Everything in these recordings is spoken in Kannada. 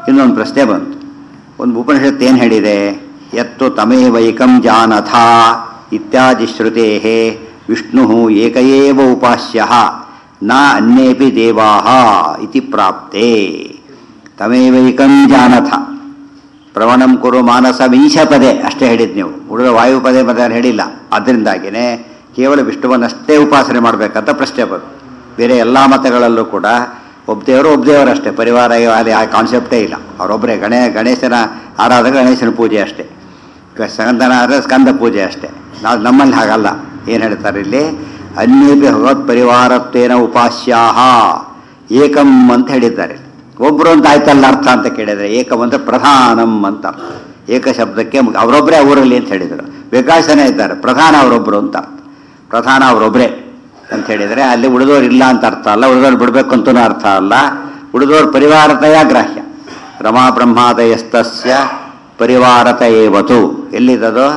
ಇನ್ನೊಂದು ಪ್ರಶ್ನೆ ಬಂತು ಒಂದು ಉಪನಿಷತ್ತು ಏನು ಹೇಳಿದೆ ಎತ್ತು ತಮೇವೈಕಂ ಜಾನಥ ಇತ್ಯಾದಿ ಶ್ರುತೇ ವಿಷ್ಣು ಏಕಏವ ಉಪಾಸ್ಯ ನ ಅನ್ಯೇಪಿ ದೇವಾ ಇತಿ ಪ್ರಾಪ್ತೆ ತಮೇವೈಕಂ ಜಾನಥ ಪ್ರವಣಂ ಕುರು ಮಾನಸ ಮೀಶ ಪದೇ ಅಷ್ಟೇ ಹೇಳಿದ್ ನೀವು ಉಳಿದ ವಾಯು ಪದೇ ಪದ ಹೇಳಿಲ್ಲ ಅದರಿಂದಾಗಿನೇ ಕೇವಲ ವಿಷ್ಣುವನ್ನಷ್ಟೇ ಉಪಾಸನೆ ಮಾಡಬೇಕಂತ ಪ್ರಶ್ನೆ ಬಂತು ಬೇರೆ ಎಲ್ಲ ಮತಗಳಲ್ಲೂ ಕೂಡ ಒಬ್ಬ ದೇವರು ಒಬ್ಬ ದೇವರಷ್ಟೇ ಪರಿವಾರ ಅಲ್ಲಿ ಆ ಕಾನ್ಸೆಪ್ಟೇ ಇಲ್ಲ ಅವರೊಬ್ಬರೇ ಗಣೇ ಗಣೇಶನ ಆರಾಧನೆ ಗಣೇಶನ ಪೂಜೆ ಅಷ್ಟೇ ಕ- ಸ್ಕಂದನ ಆದರೆ ಸ್ಕಂದ ಪೂಜೆ ಅಷ್ಟೇ ನಾವು ನಮ್ಮಲ್ಲಿ ಹಾಗಲ್ಲ ಏನು ಹೇಳ್ತಾರೆ ಇಲ್ಲಿ ಅನ್ಯೇಪಿ ಭಗವತ್ ಪರಿವಾರತ್ವೇನ ಉಪಾಸ್ಯಾಹ ಏಕಂ ಅಂತ ಹೇಳಿದ್ದಾರೆ ಒಬ್ರು ಅಂತ ಆಯ್ತಲ್ಲ ಅರ್ಥ ಅಂತ ಕೇಳಿದ್ರೆ ಏಕಂ ಅಂದ್ರೆ ಪ್ರಧಾನಂ ಅಂತ ಅರ್ಥ. ಏಕ ಶಬ್ದಕ್ಕೆ ಮುಗ್- ಅವರೊಬ್ಬರೇ ಊರಲ್ಲಿ ಅಂತ ಹೇಳಿದರು ವಿಕಾಸನೇ ಇದ್ದಾರೆ ಪ್ರಧಾನ ಅವರೊಬ್ಬರು ಅಂತ ಅರ್ಥ ಪ್ರಧಾನ ಅವರೊಬ್ಬರೇ ಅಂತ ಹೇಳಿದರೆ ಅಲ್ಲಿ ಉಳಿದೋರು ಇಲ್ಲ ಅಂತ ಅರ್ಥ ಅಲ್ಲ ಉಳಿದೋರು ಬಿಡಬೇಕು ಅಂತೂ ಅರ್ಥ ಅಲ್ಲ ಉಳಿದೋರು ಪರಿವಾರತೆಯ ಗ್ರಾಹ್ಯ ರಮಾ ಬ್ರಹ್ಮಾದಯಸ್ತಸ್ಯ ಪರಿವಾರತ ಏವತು ಎಲ್ಲಿದ್ದದು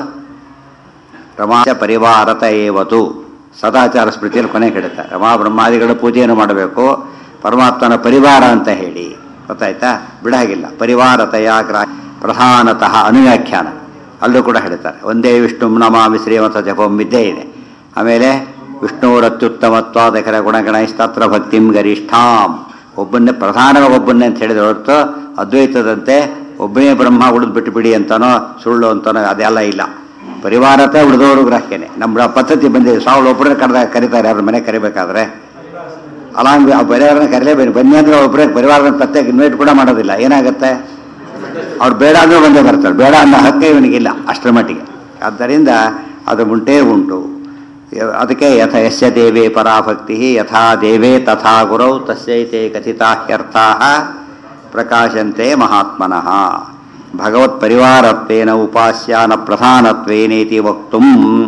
ರಮಾಚ ಪರಿವಾರತ ಏವತು ಸದಾಚಾರ ಸ್ಮೃತಿಯಲ್ಲಿ ಕೊನೆ ಕೇಳುತ್ತೆ ರಮಾ ಬ್ರಹ್ಮಾದಿಗಳ ಪೂಜೆಯನ್ನು ಮಾಡಬೇಕು ಪರಮಾತ್ಮನ ಪರಿವಾರ ಅಂತ ಹೇಳಿ ಗೊತ್ತಾಯ್ತಾ ಬಿಡಾಗಿಲ್ಲ ಪರಿವಾರತಯ ಗ್ರಾ ಪ್ರಧಾನತಃ ಅನುವ್ಯಾಖ್ಯಾನ ಅಲ್ಲೂ ಕೂಡ ಹೇಳ್ತಾರೆ ಒಂದೇ ವಿಷ್ಣು ನಮಾಮಿ ಶ್ರೀಮತ ಜಪಂ ವಿದ್ಯೆ ಇದೆ ಆಮೇಲೆ ವಿಷ್ಣುರತ್ಯುತ್ತಮತ್ವಾದಕರ ಗುಣಗಣೈಸ್ತತ್ರ ಭಕ್ತಿಂ ಗರಿಷ್ಠಾಂ ಒಬ್ಬನ್ನೇ ಪ್ರಧಾನ ಒಬ್ಬನ್ನೇ ಅಂತ ಹೇಳಿದ್ರೆ ಹೊರತು ಅದ್ವೈತದಂತೆ ಒಬ್ಬನೇ ಬ್ರಹ್ಮ ಉಳಿದು ಬಿಟ್ಟು ಬಿಡಿ ಅಂತನೋ ಸುಳ್ಳು ಅಂತನೋ ಅದೆಲ್ಲ ಇಲ್ಲ ಪರಿವಾರತೆ ಉಳಿದವರು ಗ್ರಾಹ್ಯನೇ ನಮ್ಮ ಪದ್ಧತಿ ಬಂದಿದೆ ಸಾವಿರ ಒಬ್ಬರೇ ಕರೆದ ಕರೀತಾರೆ ಅವ್ರ ಮನೆ ಕರಿಬೇಕಾದ್ರೆ ಅಲಾಂಗ್ ಆ ಪರಿವಾರನ ಕರೀಲೇಬೇಕು ಬನ್ನಿ ಅಂದ್ರೆ ಒಬ್ಬರೇ ಪರಿವಾರದ ಪ್ರತ್ಯೇಕ ಇನ್ವೈಟ್ ಕೂಡ ಮಾಡೋದಿಲ್ಲ ಏನಾಗುತ್ತೆ ಅವ್ರು ಬೇಡ ಅಂದ್ರೆ ಬಂದೇ ಬರ್ತಾರೆ ಬೇಡ ಅನ್ನೋ ಹಕ್ಕೆ ಇವನಿಗಿಲ್ಲ ಅಷ್ಟರ ಮಟ್ಟಿಗೆ ಆದ್ದರಿಂದ ಅದು ಉಂಟೇ ಉಂಟು ಯ- ಅದಕ್ಕೆ ಯಥ ಯಸ್ಯ ದೇವೇ ಪರಾಭಕ್ತಿ ಯಥಾ ದೇವೇ ತಥಾ ಗುರೌ ತಸ್ಯೈತೆ ಕಥಿತಾ ಹ್ಯರ್ಥಾ ಪ್ರಕಾಶಂತೆ ಮಹಾತ್ಮನಃ ಭಗವತ್ ಪರಿವಾರತ್ವೇನ ಉಪಾಸ್ಯಾನ ಪ್ರಧಾನತ್ವೇನೇತಿ ವಕ್ತುಂ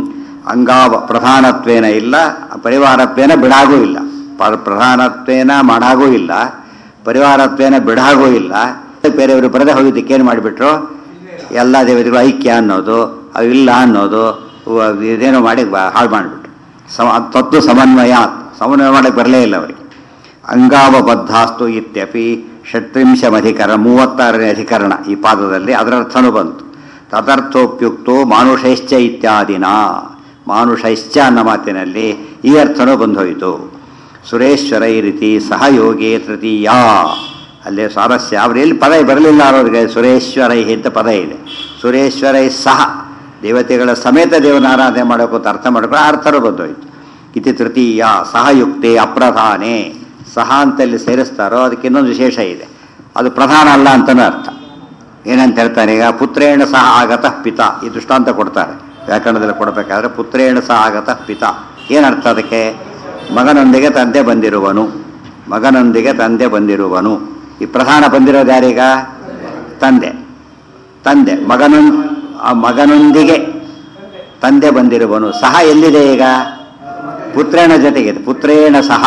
ಅಂಗಾವ ಪ್ರಧಾನತ್ವೇನ ಇಲ್ಲ ಪರಿವಾರತ್ವೇನ ಬಿಡಾಗೂ ಇಲ್ಲ ಪ- ಪ್ರಧಾನತ್ವೇನ ಮಾಡಾಗೂ ಇಲ್ಲ ಪರಿವಾರತ್ವೇನ ಬಿಡಾಗೂ ಇಲ್ಲ ಬೇರೆಯವರು ಬರದೆ ಹೋಗಿದ್ದಕ್ಕೆ ಏನು ಮಾಡಿಬಿಟ್ರು ಎಲ್ಲ ದೇವತೆಗಳು ಐಕ್ಯ ಅನ್ನೋದು ಅವು ಇಲ್ಲ ಅನ್ನೋದು ಉವ- ಇದೇನೋ ಮಾಡಿ ಬ- ಹಾಳು ಮಾಡಿಬಿಟ್ರು ಸಮ ತತ್ವ ಸಮನ್ವಯ ಸಮನ್ವಯ ಮಾಡಕ್ಕೆ ಬರಲೇ ಇಲ್ಲ ಅವರಿಗೆ ಅಂಗಾವಬದ್ಧಾಸ್ತು ಇತ್ಯಪಿ ಷಟ್ರಿಂಶಮಧಿಕರಣ ಮೂವತ್ತಾರನೇ ಅಧಿಕರಣ ಈ ಪಾದದಲ್ಲಿ ಅದರ ಅರ್ಥನೂ ಬಂತು ತದರ್ಥೋಪ್ಯುಕ್ತೋ ಮಾನುಷೈಶ್ಚ ಇತ್ಯಾದಿನ ಮಾನುಷೈಶ್ಚ ಅನ್ನೋ ಮಾತಿನಲ್ಲಿ ಈ ಅರ್ಥನೂ ಬಂದೋಯಿತು ಸುರೇಶ್ವರ ಈ ರೀತಿ ಸಹಯೋಗಿ ತೃತೀಯ ಅಲ್ಲೇ ಸ್ವಾರಸ್ಯ ಅವ್ರು ಎಲ್ಲಿ ಪದ ಬರಲಿಲ್ಲ ಅವರಿಗೆ ಸುರೇಶ್ವರೈ ಅಂತ ಪದ ಇದೆ ಸುರೇಶ್ವರೈ ಸಹ ದೇವತೆಗಳ ಸಮೇತ ದೇವನ ಆರಾಧನೆ ಮಾಡೋಕೆ ಅಂತ ಅರ್ಥ ಮಾಡ್ಕೊಂಡು ಆ ಅರ್ಥನೂ ಬಂದೋಯ್ತು ಇತಿ ತೃತೀಯ ಸಹಯುಕ್ತೆ ಅಪ್ರಧಾನೆ ಸಹ ಅಂತಲ್ಲಿ ಸೇರಿಸ್ತಾರೋ ಅದಕ್ಕೆ ಇನ್ನೊಂದು ವಿಶೇಷ ಇದೆ ಅದು ಪ್ರಧಾನ ಅಲ್ಲ ಅಂತನೂ ಅರ್ಥ ಏನಂತ ಹೇಳ್ತಾರೆ ಈಗ ಪುತ್ರೇಣ ಸಹ ಆಗತಃ ಪಿತ ಈ ದೃಷ್ಟಾಂತ ಕೊಡ್ತಾರೆ ವ್ಯಾಕರಣದಲ್ಲಿ ಕೊಡಬೇಕಾದ್ರೆ ಪುತ್ರೇಣ ಸಹ ಆಗತಃ ಪಿತ ಏನರ್ಥ ಅದಕ್ಕೆ ಮಗನೊಂದಿಗೆ ತಂದೆ ಬಂದಿರುವನು ಮಗನೊಂದಿಗೆ ತಂದೆ ಬಂದಿರುವನು ಈ ಪ್ರಧಾನ ಬಂದಿರೋದು ಯಾರೀಗ ತಂದೆ ತಂದೆ ಮಗನೊಂ ಆ ಮಗನೊಂದಿಗೆ ತಂದೆ ಬಂದಿರುವನು ಸಹ ಎಲ್ಲಿದೆ ಈಗ ಪುತ್ರೇಣ ಜೊತೆಗಿದೆ ಪುತ್ರೇಣ ಸಹ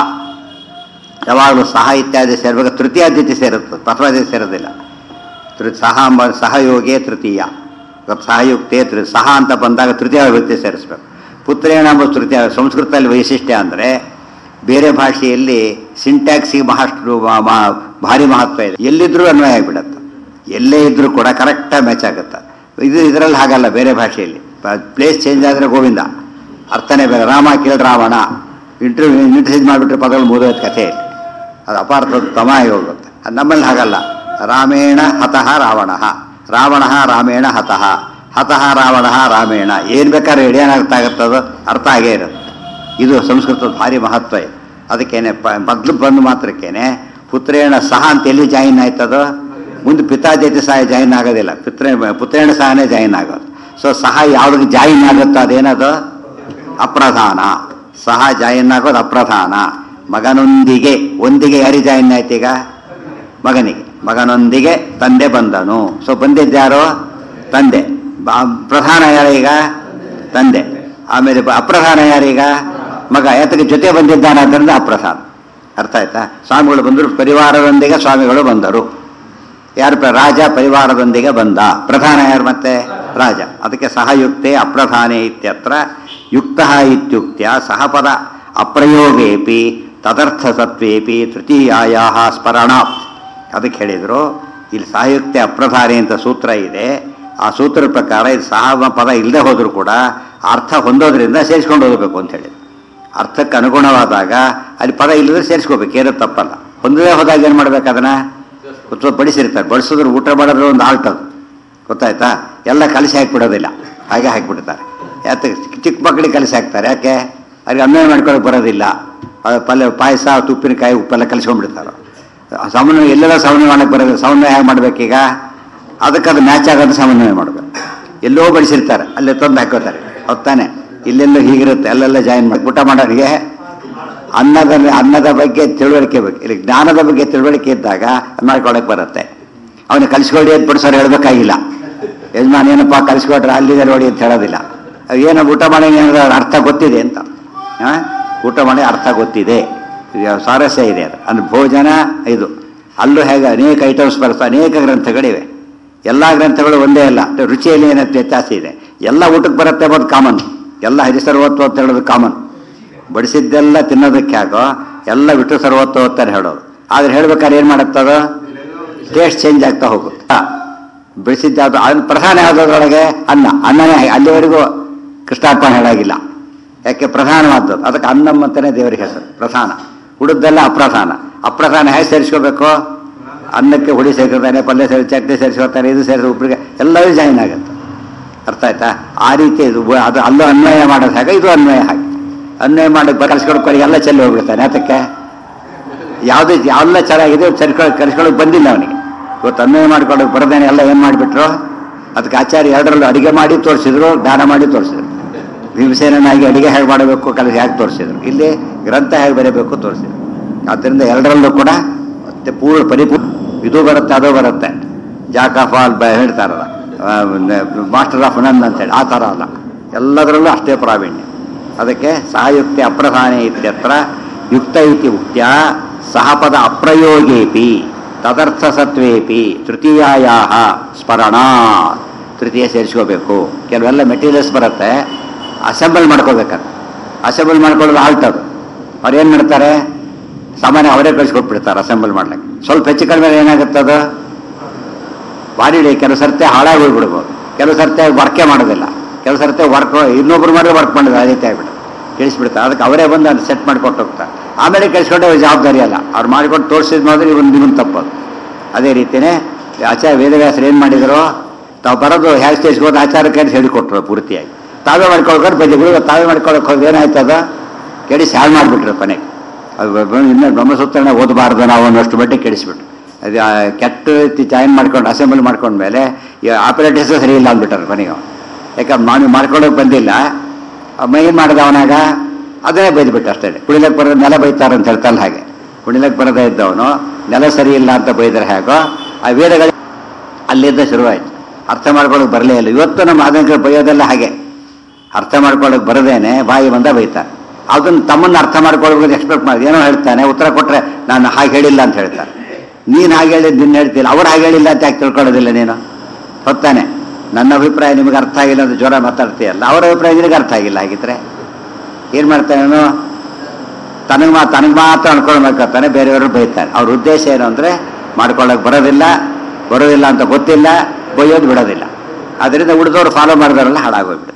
ಯಾವಾಗಲೂ ಸಹ ಇತ್ಯಾದಿ ಸೇರುವಾಗ ತೃತೀಯಾದ್ಯತೆ ಸೇರುತ್ತೆ ಪ್ರಥಮಾದ್ಯತೆ ಸೇರೋದಿಲ್ಲ ತೃ ಸಹ ಎಂಬ ಸಹಯೋಗೇ ತೃತೀಯ ಇವತ್ತು ಸಹಯುಕ್ತೆ ತೃ ಸಹ ಅಂತ ಬಂದಾಗ ತೃತೀಯ ವ್ಯಕ್ತಿ ಸೇರಿಸ್ಬೇಕು ಪುತ್ರೇಣ ಎಂಬ ತೃತೀಯ ಸಂಸ್ಕೃತದಲ್ಲಿ ವೈಶಿಷ್ಟ್ಯ ಅಂದರೆ ಬೇರೆ ಭಾಷೆಯಲ್ಲಿ ಸಿಂಟ್ಯಾಕ್ಸಿಗೆ ಬಹಳಷ್ಟು ಮ- ಮ- ಭಾರಿ ಮಹತ್ವ ಇದೆ ಎಲ್ಲಿದ್ರೂ ಅನ್ವಯ ಆಗಿಬಿಡತ್ತೆ ಎಲ್ಲೇ ಇದ್ರೂ ಕೂಡ ಕರೆಕ್ಟಾಗಿ ಮ್ಯಾಚ್ ಆಗುತ್ತೆ ಇದು ಇದರಲ್ಲಿ ಹಾಗಲ್ಲ ಬೇರೆ ಭಾಷೆಯಲ್ಲಿ ಪ್ಲೇಸ್ ಚೇಂಜ್ ಆದರೆ ಗೋವಿಂದ ಅರ್ಥನೇ ಬೇರೆ ರಾಮ ಕೇಳಿ ರಾವಣ ಇಂಟರ್ವ್ಯೂ ಇಂಟ್ರಡ್ಯೂಸ್ ಮಾಡಿಬಿಟ್ರೆ ಪದಗಳು ಮುಗಿದೋಯ್ತು ಕಥೆಯಲ್ಲಿ ಅದು ಅಪಾರ್ಥೋತ್ತಮ ಆಗಿ ಹೋಗುತ್ತೆ ಅದು ನಮ್ಮಲ್ಲಿ ಹಾಗಲ್ಲ ರಾಮೇಣ ಹತಃ ರಾವಣ ರಾವಣ ರಾಮೇಣ ಹತಃ ಹತಃ ರಾವಣ ರಾಮೇಣ ಏನು ಬೇಕಾದ್ರೆ ಹೇಳಿ ಏನಾಗ್ತಾಗತ್ತದು ಅರ್ಥ ಆಗೇ ಇರುತ್ತೆ ಇದು ಸಂಸ್ಕೃತದ ಭಾರಿ ಮಹತ್ವ ಇದೆ ಅದಕ್ಕೇನೆ ಪ ಮೊದಲು ಬಂದು ಮಾತ್ರಕ್ಕೇನೆ ಪುತ್ರೇಣ ಸಹ ಅಂತ ಎಲ್ಲಿ ಜಾಯಿನ್ ಆಯ್ತದು ಮುಂದೆ ಪಿತಾ ಜೊತೆ ಸಹ ಜಾಯಿನ್ ಆಗೋದಿಲ್ಲ ಪುತ್ರೇ ಪುತ್ರೇಣ ಸಹನೇ ಜಾಯಿನ್ ಆಗೋದು ಸೊ ಸಹ ಯಾವ್ದಕ್ಕೆ ಜಾಯಿನ್ ಆಗುತ್ತೋ ಅದೇನದು ಅಪ್ರಧಾನ ಸಹ ಜಾಯಿನ್ ಆಗೋದು ಅಪ್ರಧಾನ ಮಗನೊಂದಿಗೆ ಒಂದಿಗೆ ಯಾರಿಗೆ ಜಾಯಿನ್ ಆಯ್ತು ಈಗ ಮಗನಿಗೆ ಮಗನೊಂದಿಗೆ ತಂದೆ ಬಂದನು ಸೊ ಬಂದಿದ್ದ್ಯಾರೋ ತಂದೆ ಬ- ಪ್ರಧಾನ ಯಾರೀಗ ತಂದೆ ಆಮೇಲೆ ಬ- ಅಪ್ರಧಾನ ಯಾರೀಗ ಮಗ ಯಾತಕ್ಕೆ ಜೊತೆ ಬಂದಿದ್ದಾನೆ ಆದ್ದರಿಂದ ಅಪ್ರಧಾನ ಅರ್ಥ ಆಯ್ತಾ ಸ್ವಾಮಿಗಳು ಬಂದರು ಪರಿವಾರದೊಂದಿಗೆ ಸ್ವಾಮಿಗಳು ಬಂದರು ಯಾರು ಪ್ರ- ರಾಜ ಪರಿವಾರದೊಂದಿಗೆ ಬಂದ ಪ್ರಧಾನ ಯಾರು ಮತ್ತೆ ರಾಜ ಅದಕ್ಕೆ ಸಹಯುಕ್ತೆ ಅಪ್ರಧಾನೆ ಇತ್ಯತ್ರ ಯುಕ್ತ ಇತ್ಯುಕ್ತ್ಯ ಸಹಪದ ಅಪ್ರಯೋಗೇಪಿ ತದರ್ಥ ಸತ್ವೇಪಿ ತೃತೀಯಾಯ ಸ್ಮರಣ ಅದಕ್ಕೆ ಹೇಳಿದರು ಇಲ್ಲಿ ಸಾಯುಕ್ತೆ ಅಪ್ರಧಾನಿ ಅಂತ ಸೂತ್ರ ಇದೆ ಆ ಸೂತ್ರದ ಪ್ರಕಾರ ಇದು ಸಹ ಪದ ಇಲ್ಲದೆ ಹೋದರೂ ಕೂಡ ಅರ್ಥ ಹೊಂದೋದ್ರಿಂದ ಸೇರಿಸ್ಕೊಂಡು ಹೋಗಬೇಕು ಅಂತ ಹೇಳಿ ಅರ್ಥಕ್ಕೆ ಅನುಗುಣವಾದಾಗ ಅಲ್ಲಿ ಪದ ಇಲ್ಲದ್ರೆ ಸೇರಿಸ್ಕೋಬೇಕು ಏನೋ ತಪ್ಪಲ್ಲ ಹೊಂದದೇ ಹೋದಾಗ ಏನು ಮಾಡ್ಬೇಕು ಅದನ್ನ ಕುತ್ವ ಬಡಿಸಿರ್ತಾರೆ ಬಡಿಸಿದ್ರು ಊಟ ಮಾಡೋದ್ರ ಒಂದು ಆಲ್ಟ್ ಅದು ಗೊತ್ತಾಯ್ತಾ ಎಲ್ಲ ಕಲಸಿ ಹಾಕಿಬಿಡೋದಿಲ್ಲ ಹಾಗೆ ಹಾಕಿಬಿಡ್ತಾರೆ ಯಾಕೆ ಚಿಕ್ಕ ಮಕ್ಕಳಿಗೆ ಕಲಸಿ ಹಾಕ್ತಾರೆ ಯಾಕೆ ಅವ್ರಿಗೆ ಅನ್ನ ಮಾಡ್ಕೊಳಕ್ಕೆ ಬರೋದಿಲ್ಲ ಅದು ಪಲ್ಯ ಪಾಯಸ ತುಪ್ಪಿನಕಾಯಿ ಉಪ್ಪೆಲ್ಲ ಕಲಿಸ್ಕೊಂಡ್ಬಿಡ್ತಾರೆ ಸಮನ್ವಯ ಎಲ್ಲೆಲ್ಲ ಸಮನ್ವಯ ಮಾಡಕ್ಕೆ ಬರೋದಿಲ್ಲ ಸಮನ್ವಯ ಹೇಗೆ ಮಾಡ್ಬೇಕೀಗ ಅದಕ್ಕೆ ಅದು ಮ್ಯಾಚ್ ಆಗೋದು ಸಮನ್ವಯ ಮಾಡಬೇಕು ಎಲ್ಲೋ ಬಡಿಸಿರ್ತಾರೆ ಅಲ್ಲೇ ತಂದು ಹಾಕೋತಾರೆ ಹೊತ್ತಾನೆ ಇಲ್ಲೆಲ್ಲೋ ಹೀಗಿರುತ್ತೆ ಅಲ್ಲೆಲ್ಲ ಜಾಯಿನ್ ಮಾಡಿ ಊಟ ಮಾಡೋರಿಗೆ ಅನ್ನದ ಅನ್ನದ ಬಗ್ಗೆ ತಿಳುವಳಿಕೆ ಬೇಕು ಇಲ್ಲಿ ಜ್ಞಾನದ ಬಗ್ಗೆ ತಿಳುವಳಿಕೆ ಇದ್ದಾಗ ಮಾಡ್ಕೊಳಕ್ ಬರುತ್ತೆ ಅವನು ಕಲಿಸ್ಕೊಡಿ ಅಂತ ಬಿಡ್ಸೋರು ಹೇಳ್ಬೇಕಾಗಿಲ್ಲ ಯಜಮಾನ್ ಏನಪ್ಪ ಕಲಿಸ್ಕೊಟ್ರೆ ಅಲ್ಲಿದೆ ನೋಡಿ ಅಂತ ಹೇಳೋದಿಲ್ಲ ಅವ್ ಏನೋ ಊಟ ಮಾಡಿ ಏನಾದ್ರು ಅದ್ರ ಅರ್ಥ ಗೊತ್ತಿದೆ ಅಂತ ಆ? ಊಟ ಮಾಡಿ ಅರ್ಥ ಗೊತ್ತಿದೆ ಇದು ಸ್ವಾರಸ್ಯ ಇದೆ ಅದು ಅಂದ್ರೆ ಭೋಜನ ಇದು ಅಲ್ಲೂ ಹೇಗೆ ಅನೇಕ ಐಟಮ್ಸ್ ಬರುತ್ತೆ ಅನೇಕ ಗ್ರಂಥಗಳಿವೆ ಎಲ್ಲ ಗ್ರಂಥಗಳು ಒಂದೇ ಅಲ್ಲ ರುಚಿಯಲ್ಲಿ ಏನಂತ ವ್ಯತ್ಯಾಸ ಇದೆ ಎಲ್ಲ ಊಟಕ್ಕೆ ಬರುತ್ತೆ ಅನ್ನೋದು ಕಾಮನ್ ಎಲ್ಲ ಹರಿಸರ್ವತ್ವ ಅಂತ ಹೇಳೋದು ಕಾಮನ್ ಬಡಿಸಿದ್ದೆಲ್ಲ ತಿನ್ನೋದಕ್ಕೆ ಆಗೋ ಎಲ್ಲ ಬಿಟ್ಟು ಸರ್ವತ್ವ ಅಂತಾನೆ ಹೇಳೋದು ಆದ್ರೆ ಹೇಳ್ಬೇಕಾದ್ರೆ ಏನು ಮಾಡುತ್ತದು ಟೇಸ್ಟ್ ಚೇಂಜ್ ಆಗ್ತಾ ಹೋಗುತ್ತೆ ಬಿಡಿಸಿದ್ದು ಯಾವುದು ಅದನ್ನ ಪ್ರಧಾನ ಯಾವುದರೊಳಗೆ ಅನ್ನ ಅನ್ನನೇ ಹಾಗೆ. ಅಲ್ಲಿವರೆಗೂ ಕೃಷ್ಣಾರ್ಪಣೆ ಹೇಳಾಗಿಲ್ಲ ಯಾಕೆ ಪ್ರಧಾನವಾದದ್ದು ಅದಕ್ಕೆ ಅನ್ನಂ ಅಂತಾನೆ ದೇವರಿಗೆ ಹೆಸರು ಪ್ರಧಾನ ಉಳಿದೆಲ್ಲ ಅಪ್ರಧಾನ ಅಪ್ರಧಾನ ಹೇಗೆ ಸೇರಿಸ್ಕೋಬೇಕು ಅನ್ನಕ್ಕೆ ಹುಳಿ ಸೇರಿಸ್ಕೊತಾನೆ ಪಲ್ಯ ಸೇರಿ ಚಟ್ನಿ ಸೇರಿಸ್ಕೊತಾನೆ ಇದು ಸೇರಿಸಿ ಉಪ್ಪಿಗೆ ಎಲ್ಲವೂ ಜಾಯಿನ್ ಆಗುತ್ತೆ ಅರ್ಥ ಆಯ್ತಾ ಆ ರೀತಿ ಇದು ಬ- ಅದು ಅಲ್ಲೂ ಅನ್ವಯ ಮಾಡೋದು ಹಾಗೆ ಇದು ಅನ್ವಯ ಹಾಗೆ ಅನ್ವಯ ಮಾಡಿ ಕಲಿಸ್ಕೊಡ್ಕೊಂಡು ಎಲ್ಲ ಚೆಲ್ಲಿ ಹೋಗ್ಬಿಡ್ತಾನೆ ಅದಕ್ಕೆ ಯಾವುದೇ ಎಲ್ಲ ಚೆನ್ನಾಗಿದೆ ಸರಿಕೊಳ್ಳಿ ಕಲಿಸ್ಕೊಳ್ಳೋಕೆ ಬಂದಿಲ್ಲ ಅವನಿಗೆ ಇವತ್ತು ಅನ್ವಯ ಮಾಡ್ಕೊಳ್ಳೋಕೆ ಬರದೇನೆ ಎಲ್ಲ ಏನು ಮಾಡಿಬಿಟ್ರು ಅದಕ್ಕೆ ಆಚಾರ್ಯ ಎರಡರಲ್ಲೂ ಅಡಿಗೆ ಮಾಡಿ ತೋರಿಸಿದ್ರು ದಾನ ಮಾಡಿ ತೋರಿಸಿದ್ರು ಭೀಮಸೇನಾಗಿ ಅಡಿಗೆ ಹೇಗೆ ಮಾಡಬೇಕು ಕಲಿಸಿ ಹೇಗೆ ತೋರಿಸಿದ್ರು ಇಲ್ಲಿ ಗ್ರಂಥ ಹೇಗೆ ಬರೀಬೇಕು ತೋರಿಸಿದ್ರು ಆದ್ದರಿಂದ ಎರಡರಲ್ಲೂ ಕೂಡ ಮತ್ತೆ ಪೂರ್ಣ ಪರಿಪೂರ್ಣ ಇದು ಬರುತ್ತೆ ಅದು ಬರುತ್ತೆ ಜಾಕ್ ಆಫ್ ಆಲ್ ಬ ಹೇಳ್ತಾರಲ್ಲ ಮಾಸ್ಟರ್ ಆಫ್ ನನ್ ಅಂತೇಳಿ ಆ ಥರ ಅಲ್ಲ ಎಲ್ಲದರಲ್ಲೂ ಅಷ್ಟೇ ಪ್ರಾವೀಣ್ಯ ಅದಕ್ಕೆ ಸಹಯುಕ್ತಿ ಅಪ್ರಧಾನೆ ಇತ್ಯತ್ರ ಯುಕ್ತ ಇತಿ ಉಕ್ತ್ಯ ಸಹಪದ ಅಪ್ರಯೋಗೇಪಿ ತದರ್ಥ ಸತ್ವೇಪಿ ತೃತೀಯಾಯ ಸ್ಮರಣ ತೃತೀಯ ಸೇರಿಸ್ಕೋಬೇಕು ಕೆಲವೆಲ್ಲ ಮೆಟೀರಿಯಲ್ಸ್ ಬರುತ್ತೆ ಅಸೆಂಬಲ್ ಮಾಡ್ಕೋಬೇಕಂತ ಅಸೆಂಬಲ್ ಮಾಡ್ಕೊಳ್ಳೋದು ಆಲ್ಟ್ ಅದು ಅವ್ರು ಏನು ಮಾಡ್ತಾರೆ ಸಾಮಾನ್ಯ ಅವರೇ ಕಳಿಸ್ಕೊಟ್ಬಿಡ್ತಾರೆ ಅಸೆಂಬಲ್ ಮಾಡ್ಲಿಕ್ಕೆ ಸ್ವಲ್ಪ ಹೆಚ್ಚು ಕಡಿಮೆ ಏನಾಗುತ್ತೆ ಅದು ಬಾಡಿ ಕೆಲವು ಸರ್ತೆ ಹಾಳಾಗಿ ಹೋಗ್ಬಿಡ್ಬೋದು ಕೆಲವು ಸರ್ತೆ ವರ್ಕೇ ಮಾಡೋದಿಲ್ಲ ಕೆಲವು ಸರ್ತೆ ವರ್ಕ್ ಇನ್ನೊಬ್ರು ಮಾಡಿದ್ರೆ ವರ್ಕ್ ಮಾಡಿದ್ರೆ ಆ ರೀತಿ ಆಗ್ಬಿಡುತ್ತೆ ತಿಳಿಸ್ಬಿಡ್ತಾರೆ ಅದಕ್ಕೆ ಅವರೇ ಬಂದು ಅದು ಸೆಟ್ ಮಾಡಿಕೊಟ್ಟು ಹೋಗ್ತಾರೆ ಆಮೇಲೆ ಕಳಿಸ್ಕೊಂಡೆ ಅವ್ರ ಜವಾಬ್ದಾರಿ ಅಲ್ಲ ಅವ್ರು ಮಾಡಿಕೊಂಡು ತೋರಿಸಿದ ಮಾತ್ರ ಇವನ್ ನಿಮ್ಮನ್ ತಪ್ಪದು ಅದೇ ರೀತಿಯೇ ಆಚಾರ್ಯ ವೇದವ್ಯಾಸರು ಏನು ಮಾಡಿದ್ರು ತಾವು ಬರೋದು ಹೇಗೆ ಸ್ಟೇಜ್ಗೆ ಹೋದ ಆಚಾರಕ್ಕೆ ಅಂತ ಹೇಳಿಕೊಟ್ರು ಪೂರ್ತಿಯಾಗಿ ತಾವೇ ಮಾಡ್ಕೊಳ್ಕೊಂಡು ಬದಿಗಳು ತಾವೇ ಮಾಡ್ಕೊಳಕ್ಕೆ ಹೋಗಿ ಏನಾಯ್ತದ ಕೆಡಿಸಿ ಹಾಳು ಮಾಡಿಬಿಟ್ರು ಕೊನೆಗೆ ಅದು ಬ- ಇನ್ನು ಬ್ರಹ್ಮಸೂತ್ರನ ಓದಬಾರ್ದು ನಾವು ಅನ್ನೋಷ್ಟು ಮಟ್ಟಿಗೆ ಕೆಡಿಸ್ಬಿಟ್ರು ಅದು ಆ ಕೆಟ್ಟ ರೀತಿ ಜಾಯಿನ್ ಮಾಡ್ಕೊಂಡು ಅಸೆಂಬಲ್ ಮಾಡ್ಕೊಂಡ್ಮೇಲೆ ಈ ಆಪರೇಟರ್ಸ್ ಸರಿ ಇಲ್ಲ ಅಂದ್ಬಿಟ್ಟಾರೆ ಕೊನೆಗೆ ಅವ್ನು. ಯಾಕಂದ್ರೆ ನಾನು ಮಾಡ್ಕೊಳಕ್ಕೆ ಬಂದಿಲ್ಲ ಮೈನ್ ಮಾಡಿದ ಅವನಾಗ ಅದನ್ನೇ ಬೈದ್ಬಿಟ್ಟು ಅಷ್ಟೇ ಕುಣಿಲಕ್ಕೆ ಬರೋದು ನೆಲ ಬೈತಾರೆ ಅಂತ ಹೇಳ್ತಲ್ಲ ಹಾಗೆ ಕುಣಿಲಕ್ಕೆ ಬರದೇ ಇದ್ದವನು ನೆಲ ಸರಿ ಇಲ್ಲ ಅಂತ ಬೈದರೆ ಹೇಗೋ ಆ ವೇದಗಳ ಅಲ್ಲಿಂದ ಶುರುವಾಯಿತು ಅರ್ಥ ಮಾಡ್ಕೊಳ್ಳೋಕೆ ಬರಲೇ ಇಲ್ಲ ಇವತ್ತು ನಮ್ಮ ಆಧುನಿಕರು ಬೈಯೋದೆಲ್ಲ ಹಾಗೆ ಅರ್ಥ ಮಾಡ್ಕೊಳ್ಳೋಕೆ ಬರದೇನೆ ಬಾಯಿ ಬಂದ ಬೈತಾರೆ ಅದನ್ನ ತಮ್ಮನ್ನ ಅರ್ಥ ಮಾಡ್ಕೊಳ್ಳೋಕೆ ಎಕ್ಸ್ಪೆಕ್ಟ್ ಮಾಡಿ ಏನೋ ಹೇಳ್ತಾನೆ ಉತ್ತರ ಕೊಟ್ರೆ ನಾನು ಹಾಗೆ ಹೇಳಿಲ್ಲ ಅಂತ ಹೇಳ್ತಾರೆ ನೀನು ಹಾಗೆ ಹೇಳಿದ್ದು ನಿನ್ನ ಹೇಳ್ತಿಲ್ಲ ಅವ್ರು ಹಾಗೆ ಹೇಳಿಲ್ಲ ಅಂತ ಯಾಕೆ ತಿಳ್ಕೊಳ್ಳೋದಿಲ್ಲ ನೀನು ಹೊತ್ತಾನೆ ನನ್ನ ಅಭಿಪ್ರಾಯ ನಿಮಗೆ ಅರ್ಥ ಆಗಿಲ್ಲ ಅಂತ ಜ್ವರ ಮಾತಾಡ್ತೀಯಲ್ಲ ಅವರ ಅಭಿಪ್ರಾಯ ನಿನಗೆ ಅರ್ಥ ಆಗಿಲ್ಲ ಹಾಗಿದ್ರೆ ಏನು ಮಾಡ್ತಾನೆ ಅವನು ತನಗೆ ಮಾ ತನಗೆ ಮಾತ್ರ ಅನ್ಕೊಳ್ಬೇಕಾಗ್ತಾನೆ ಬೇರೆಯವರು ಬೈತಾರೆ ಅವ್ರ ಉದ್ದೇಶ ಏನು ಅಂದರೆ ಮಾಡ್ಕೊಳ್ಳೋಕೆ ಬರೋದಿಲ್ಲ ಬರೋದಿಲ್ಲ ಅಂತ ಗೊತ್ತಿಲ್ಲ ಬೈಯೋದು ಬಿಡೋದಿಲ್ಲ ಅದರಿಂದ ಉಳಿದವರು ಫಾಲೋ ಮಾಡಿದವರೆಲ್ಲ ಹಾಳಾಗೋಗ್ಬಿಡ್ತಾರೆ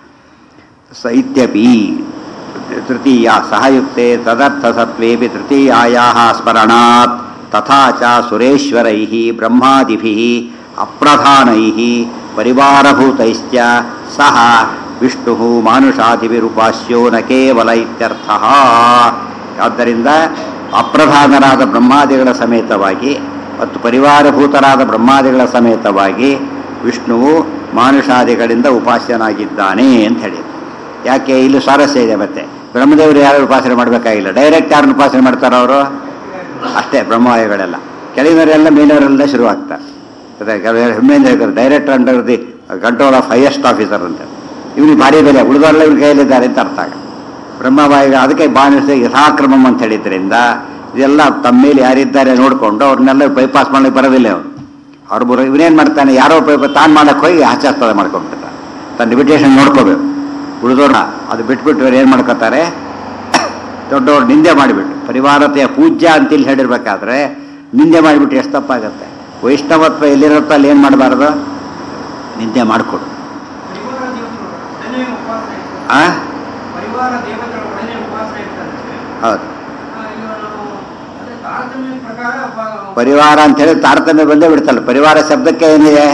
ಸ ಇತ್ಯಪಿ ತೃತೀಯ ಸಹಯುಕ್ತೆ ತದರ್ಥ ಸತ್ವೇಪಿ ತೃತೀಯಾಯಾ ಸ್ಮರಣಾತ್ ತಥಾ ಚ ಸುರೇಶ್ವರೈ ಬ್ರಹ್ಮಾದಿಭಿ ಅಪ್ರಧಾನೈ ಪರಿವಾರಭೂತೈಶ್ಚ ಸಹ ವಿಷ್ಣು ಮಾನುಷಾದಿಭಿರುಪಾಸ್ಯೋ ನ ಕೇವಲ ಇತ್ಯರ್ಥ ಆದ್ದರಿಂದ ಅಪ್ರಧಾನರಾದ ಬ್ರಹ್ಮಾದಿಗಳ ಸಮೇತವಾಗಿ ಮತ್ತು ಪರಿವಾರಭೂತರಾದ ಬ್ರಹ್ಮಾದಿಗಳ ಸಮೇತವಾಗಿ ವಿಷ್ಣುವು ಮಾನುಷಾದಿಗಳಿಂದ ಉಪಾಸ್ಯನಾಗಿದ್ದಾನೆ ಅಂತ ಹೇಳಿದ್ರು ಯಾಕೆ ಇಲ್ಲಿ ಸ್ವಾರಸ್ಯ ಇದೆ ಮತ್ತೆ ಬ್ರಹ್ಮದೇವರು ಯಾರು ಉಪಾಸನೆ ಮಾಡಬೇಕಾಗಿಲ್ಲ ಡೈರೆಕ್ಟ್ ಯಾರನ್ನ ಉಪಾಸನೆ ಮಾಡ್ತಾರೋ ಅವರು ಅಷ್ಟೇ ಬ್ರಹ್ಮವಾಯುಗಳೆಲ್ಲ ಕೆಳಗಿನವರೆಲ್ಲ ಮೇಲಿನವರೆಲ್ಲ ಶುರುವಾಗ್ತಾರೆ ಅದೇ ಕೆಲವರು ಹೆಮ್ಮೆಯಿಂದ ಹೇಳ್ತಾರೆ director under the control of highest officer ಅಂತ ಇವನಿಗೆ ಭಾರಿ ಬೆಲೆ ಉಳಿದವರೆಲ್ಲ ಇವ್ರ ಕೈಯಲ್ಲಿದ್ದಾರೆ ಅಂತ ಅರ್ಥ ಆಗ ಬ್ರಹ್ಮವಾಯುಗ ಅದಕ್ಕೆ ಬಾನಿಸ ಯಥಾಕ್ರಮಂ ಅಂತ ಹೇಳಿದ್ರಿಂದ ಇದೆಲ್ಲ ತಮ್ಮ ಮೇಲೆ ಯಾರಿದ್ದಾರೆ ನೋಡಿಕೊಂಡು ಅವ್ರನ್ನೆಲ್ಲ ಬೈಪಾಸ್ ಮಾಡ್ಲಿಕ್ಕೆ ಬರೋದಿಲ್ಲ ಅವನು ಅವ್ರ ಬರೋ ಇವನೇನು ಮಾಡ್ತಾನೆ ಯಾರೋ ಬೈ ತಾನು ಮಾಡಕ್ಕೆ ಹೋಗಿ ಆಚಾಸ್ತದ ಮಾಡ್ಕೊಂಡ್ಬಿಡ್ತಾನೆ ತನ್ನ ಲಿಮಿಟೇಷನ್ ನೋಡ್ಕೋಬೇಕು ಉಳಿದೋರ್ನ ಅದು ಬಿಟ್ಬಿಟ್ಟು ಇವ್ರು ಏನು ಮಾಡ್ಕೋತಾರೆ ದೊಡ್ಡವ್ರು ನಿಂದೆ ಮಾಡಿಬಿಟ್ಟು ಪರಿವಾರತೆಯ ಪೂಜ್ಯ ಅಂತ ಇಲ್ಲಿ ಹೇಳಿರ್ಬೇಕಾದ್ರೆ ನಿಂದೆ ಮಾಡಿಬಿಟ್ಟು ಎಷ್ಟು ತಪ್ಪಾಗತ್ತೆ ವೈಷ್ಣವತ್ವ ಎಲ್ಲಿರುತ್ತೋ ಅಲ್ಲಿ ಏನು ಮಾಡಬಾರ್ದು ನಿದ್ದೆ ಮಾಡಿಕೊಡು ಪರಿವಾರ ದೇವತೆಗಳು ಒಡನೆ ಉಪವಾಸ ಇರ್ತಾರೆ ಆ ಪರಿವಾರ ದೇವತೆಗಳು ಒಡನೆ ಉಪವಾಸ ಇರ್ತಾರೆ ಹೌದು ಆ, ಈಗ ನಾವು ಅದೇ ತಾರತಮ್ಯ ಪ್ರಕಾರ ಪ- ಪರಿವಾರ ಅಂತ ಹೇಳಿ ತಾರತಮ್ಯ ಬಂದೇ ಬಿಡ್ತಲ್ಲ ಪರಿವಾರ ಶಬ್ದಕ್ಕೆ ಏನಿದೆ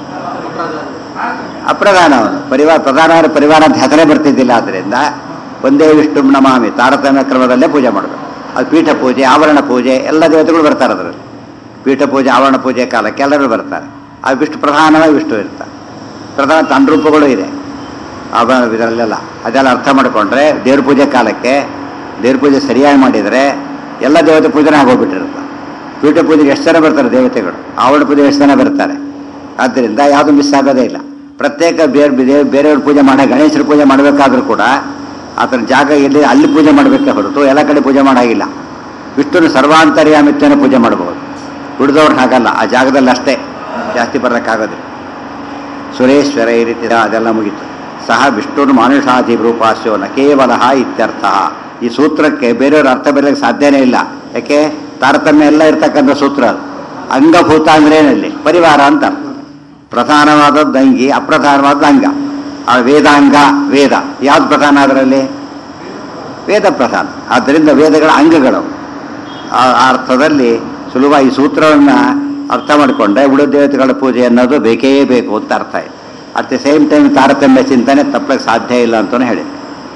ತಾರತಮ್ಯ ಅಪ್ರಧಾನ ಅವನು ಪರಿವಾರ ಪ್ರಧಾನ ಅಂದ್ರೆ ಪರಿವಾರ ಅಂತ ಹೆಸರೇ ಬರ್ತಿದ್ದಿಲ್ಲ ಆದ್ದರಿಂದ ಒಂದೇ ವಿಷ್ಣು ನಮಾಮಿ ತಾರತಮ್ಯ ಕ್ರಮದಲ್ಲೇ ಪೂಜೆ ಮಾಡಬೇಕು ಅದು ಪೀಠ ಪೂಜೆ ಆವರಣ ಪೂಜೆ ಎಲ್ಲ ದೇವತೆಗಳು ಬರ್ತಾರೆ ಅದರಲ್ಲಿ ಪೀಠ ಪೂಜೆ ಆವರಣ ಪೂಜೆ ಕಾಲಕ್ಕೆ ಎಲ್ಲರೂ ಬರ್ತಾರೆ ಆ ವಿಷ್ಣು ಪ್ರಧಾನವಾಗಿ ವಿಷ್ಣು ಇರ್ತಾರೆ ಪ್ರಧಾನ ತನ್ನ ರೂಪಗಳು ಇದೆ ಆಭರಣ ಇದರಲ್ಲೆಲ್ಲ ಅದೆಲ್ಲ ಅರ್ಥ ಮಾಡಿಕೊಂಡ್ರೆ ದೇವ್ರ ಪೂಜೆ ಕಾಲಕ್ಕೆ ದೇವ್ರ ಪೂಜೆ ಸರಿಯಾಗಿ ಮಾಡಿದರೆ ಎಲ್ಲ ದೇವತೆ ಪೂಜೆನೇ ಆಗೋಗ್ಬಿಟ್ಟಿರುತ್ತೆ ಪೀಠ ಪೂಜೆಗೆ ಎಷ್ಟು ಜನ ಬರ್ತಾರೆ ದೇವತೆಗಳು ಆವರಣ ಪೂಜೆಗೆ ಎಷ್ಟು ಜನ ಬರ್ತಾರೆ ಆದ್ದರಿಂದ ಯಾವುದು ಮಿಸ್ ಆಗೋದೇ ಇಲ್ಲ ಪ್ರತ್ಯೇಕ ಬೇರೆ ಬೇರೆ ಬೇರೆಯವ್ರ ಪೂಜೆ ಮಾಡ ಗಣೇಶರ ಪೂಜೆ ಮಾಡಬೇಕಾದ್ರೂ ಕೂಡ ಆತನ ಜಾಗ ಎಲ್ಲಿ ಅಲ್ಲಿ ಪೂಜೆ ಮಾಡಬೇಕೇ ಹೊರತು ಎಲ್ಲ ಕಡೆ ಪೂಜೆ ಮಾಡಾಗಿಲ್ಲ ವಿಷ್ಣುನ ಸರ್ವಾಂತರ್ಯಾಮಿತ್ವನ ಪೂಜೆ ಮಾಡಬಹುದು ಉಳಿದವ್ರು ಹಾಗಲ್ಲ ಆ ಜಾಗದಲ್ಲಿ ಅಷ್ಟೇ ಜಾಸ್ತಿ ಬರೋಕ್ಕಾಗೋದಿಲ್ಲ ಸುರೇಶ್ವರ ಈ ರೀತಿ ಅದೆಲ್ಲ ಮುಗೀತು ಸಹ ವಿಷ್ಣುರು ಮಾನುಷಾಧಿ ರೂಪಾಸ್ಯೋ ನ ಕೇವಲ ಇತ್ಯರ್ಥ ಈ ಸೂತ್ರಕ್ಕೆ ಬೇರೆಯವ್ರ ಅರ್ಥ ಬರಲಿಕ್ಕೆ ಸಾಧ್ಯನೇ ಇಲ್ಲ ಯಾಕೆ ತಾರತಮ್ಯ ಎಲ್ಲ ಇರ್ತಕ್ಕಂಥ ಸೂತ್ರ ಅದು ಅಂಗಭೂತ ಅಂದ್ರೇನಲ್ಲಿ ಪರಿವಾರ ಅಂತ ಅರ್ಥ. ಪ್ರಧಾನವಾದದ್ದು ಅಂಗಿ ಅಪ್ರಧಾನವಾದ ಅಂಗ ಆ ವೇದಾಂಗ ವೇದ ಯಾವ್ದು ಪ್ರಧಾನ ಅದರಲ್ಲಿ ವೇದ ಪ್ರಧಾನ ಆದ್ದರಿಂದ ವೇದಗಳ ಅಂಗಗಳು ಆ ಆ ಅರ್ಥದಲ್ಲಿ ಸುಲಭ ಈ ಸೂತ್ರವನ್ನು ಅರ್ಥ ಮಾಡಿಕೊಂಡ್ರೆ ಉಳಿದ ದೇವತೆಗಳ ಪೂಜೆ ಅನ್ನೋದು ಬೇಕೇ ಬೇಕು ಅಂತ ಅರ್ಥ ಇದೆ ಅಟ್ ದಿ ಸೇಮ್ ಟೈಮ್ ತಾರತಮ್ಯ ಚಿಂತನೆ ತಪ್ಪಕ್ಕೆ ಸಾಧ್ಯ ಇಲ್ಲ ಅಂತಲೂ ಹೇಳಿ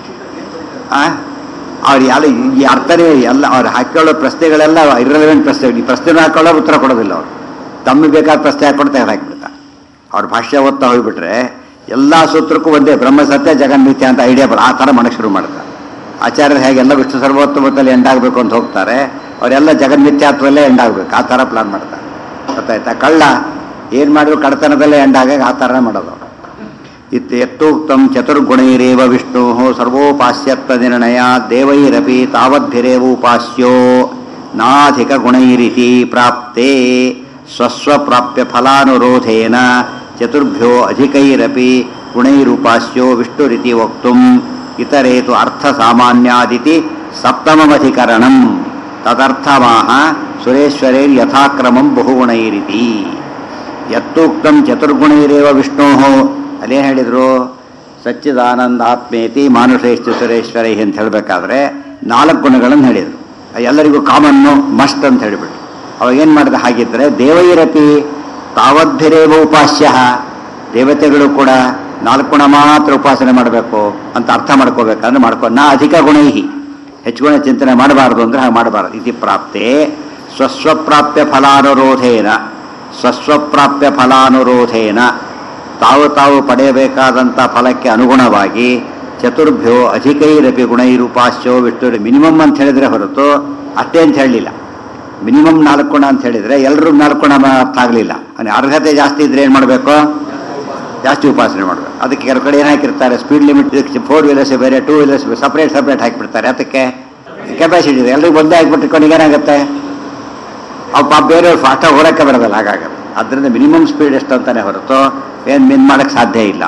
ಆ ಅವ್ರು ಎಲ್ಲ ಈ ಅರ್ಥನೇ ಎಲ್ಲ ಅವ್ರು ಹಾಕೊಳ್ಳೋ ಪ್ರಶ್ನೆಗಳೆಲ್ಲ ಇರಲೆವೆಂಟ್ ಪ್ರಶ್ನೆಗಳು ಈ ಪ್ರಶ್ನೆ ಹಾಕೊಳ್ಳೋ ಉತ್ತರ ಕೊಡೋದಿಲ್ಲ ಅವರು ತಮ್ಮ ಬೇಕಾದ ಪ್ರಶ್ನೆ ಹಾಕೊಂಡು ತೆಗೆದು ಹಾಕ್ಬಿಡ್ತಾರೆ ಅವ್ರ ಭಾಷ್ಯ ಓದ್ತಾ ಹೋಗ್ಬಿಟ್ರೆ ಎಲ್ಲ ಸೂತ್ರಕ್ಕೂ ಒಂದೇ ಬ್ರಹ್ಮ ಸತ್ಯ ಜಗನ್ಮಿತ್ಯ ಅಂತ ಐಡಿಯಾ ಬರ ಆ ಥರ ಮಾಡಕ್ಕೆ ಶುರು ಮಾಡ್ತಾರೆ ಆಚಾರ್ಯರು ಹೇಗೆಲ್ಲ ವಿಷ್ಣು ಸರ್ವೋತ್ತಮದಲ್ಲಿ ಎಂಡಾಗಬೇಕು ಅಂತ ಹೋಗ್ತಾರೆ ಅವರೆಲ್ಲ ಜಗನ್ಮಿತ್ಯಾತ್ವದಲ್ಲೇ ಎಂಡಾಗಬೇಕು ಆ ಥರ ಪ್ಲಾನ್ ಮಾಡ್ತಾರೆ ಗೊತ್ತಾಯ್ತಾ ಕಳ್ಳ ಏನು ಮಾಡಿದ್ರು ಕಡತನದಲ್ಲೇ ಎಂಡಾಗ ಆ ಥರನೇ ಮಾಡೋದು ಅವ್ರು ಇತ್ ಯತ್ತೋಕ್ತಂ ಚತುರ್ಗುಣೈರೇವ ವಿಷ್ಣು ಸರ್ವೋಪಾಸ್ಯತ್ವ ನಿರ್ಣಯ ದೇವೈರಪಿ ತಾವದ್ಭಿರೇವ ಉಪಾಸ್ಯೋ ನಾಧಿಕ ಗುಣೈರಿತಿ ಪ್ರಾಪ್ತೆ ಸ್ವಸ್ವಪ್ರಾಪ್ಯ ಫಲಾನುರೋಧೇನ ಚತುರ್ಭ್ಯೋ ಅಧಿಕೈರಪಿ ಗುಣೈರುಪಾಸ್ಯೋ ವಿಷ್ಣುರಿತಿ ವಕ್ತುಂ ಇತರೇತು ಅರ್ಥ ಸಾಮಾನ್ಯಾದಿತಿ ಸಪ್ತಮಮಧಿಕರಣಂ ತದರ್ಥಮಾಹ ಸುರೇಶ್ವರೇರ್ ಯಥಾಕ್ರಮಂ ಬಹುಗುಣೈರಿತಿ ಯತ್ತೂಕ್ತಂ ಚತುರ್ಗುಣೈರೇವ ವಿಷ್ಣೋ ಅಲ್ಲೇನು ಹೇಳಿದ್ರು ಸಚ್ಚಿದಾನಂದ ಆತ್ಮೇತಿ ಮಾನುಷೇಶ್ಚ ಸುರೇಶ್ವರೈ ಅಂತ ಹೇಳಬೇಕಾದ್ರೆ ನಾಲ್ಕು ಗುಣಗಳನ್ನು ಹೇಳಿದರು ಎಲ್ಲರಿಗೂ ಕಾಮನ್ನು ಮಸ್ಟ್ ಅಂತ ಹೇಳಿಬಿಟ್ಟು ಅವಾಗ ಏನು ಮಾಡಿದ ಹಾಗಿದ್ರೆ ದೇವೈರಪಿ ತಾವದ್ಭಿರೇವ ಉಪಾಸ್ಯ ದೇವತೆಗಳು ಕೂಡ ನಾಲ್ಕು ಗುಣ ಮಾತ್ರ ಉಪಾಸನೆ ಮಾಡಬೇಕು ಅಂತ ಅರ್ಥ ಮಾಡ್ಕೋಬೇಕಂದ್ರೆ ಮಾಡ್ಕೊ ನಾ ಅಧಿಕ ಗುಣೈಹಿ ಹೆಚ್ಚು ಗುಣ ಚಿಂತನೆ ಮಾಡಬಾರದು ಅಂದ್ರೆ ಹಾಗೆ ಮಾಡಬಾರದು ಇತಿ ಪ್ರಾಪ್ತೆ ಸ್ವಸ್ವಪ್ರಾಪ್ಯ ಫಲಾನುರೋಧೇನ ಸ್ವಸ್ವಪ್ರಾಪ್ಯ ಫಲಾನುರೋಧೇನ ತಾವು ತಾವು ಪಡೆಯಬೇಕಾದಂಥ ಫಲಕ್ಕೆ ಅನುಗುಣವಾಗಿ ಚತುರ್ಭ್ಯೋ ಅಧಿಕೈರಪಿ ಗುಣೈರುಪಾಸ್ಯೋ ವಿಷ್ಣು ಮಿನಿಮಮ್ ಅಂತ ಹೇಳಿದ್ರೆ ಹೊರತು ಅಷ್ಟೇ ಅಂತ ಹೇಳಲಿಲ್ಲ ಮಿನಿಮಮ್ ನಾಲ್ಕು ಗುಣ ಅಂತ ಹೇಳಿದ್ರೆ ಎಲ್ಲರೂ ನಾಲ್ಕು ಗುಣ ಅರ್ಥ ಆಗಲಿಲ್ಲ ಅರ್ಹತೆ ಜಾಸ್ತಿ ಇದ್ರೆ ಏನು ಮಾಡಬೇಕು ಜಾಸ್ತಿ ಉಪಾಸನೆ ಮಾಡಬೇಕು ಅದಕ್ಕೆ ಕೆಲವು ಕಡೆ ಏನು ಹಾಕಿರ್ತಾರೆ ಸ್ಪೀಡ್ ಲಿಮಿಟ್ ಫೋರ್ ವೀಲರ್ಸ್ ಬೇರೆ ಟೂ ವೀಲರ್ಸ್ ಸಪ್ರೇಟ್ ಸಪ್ರೇಟ್ ಹಾಕಿಬಿಡ್ತಾರೆ ಅದಕ್ಕೆ ಕೆಪಾಸಿಟಿ ಇದೆ ಎಲ್ರಿಗೂ ಒಂದೇ ಹಾಕಿಬಿಟ್ಟು ಏನಾಗುತ್ತೆ ಅವು ಪಾಪ ಬೇರೆಯವ್ರು ಫಾಸ್ಟಾಗಿ ಓಡಕ್ಕೆ ಬರೋದಲ್ಲ ಹಾಗಾಗಲ್ಲ ಅದರಿಂದ ಮಿನಿಮಮ್ ಸ್ಪೀಡ್ ಎಷ್ಟು ಅಂತಾನೆ ಹೊರತು ಏನು ಮಿನ್ ಮಾಡಕ್ಕೆ ಸಾಧ್ಯ ಇಲ್ಲ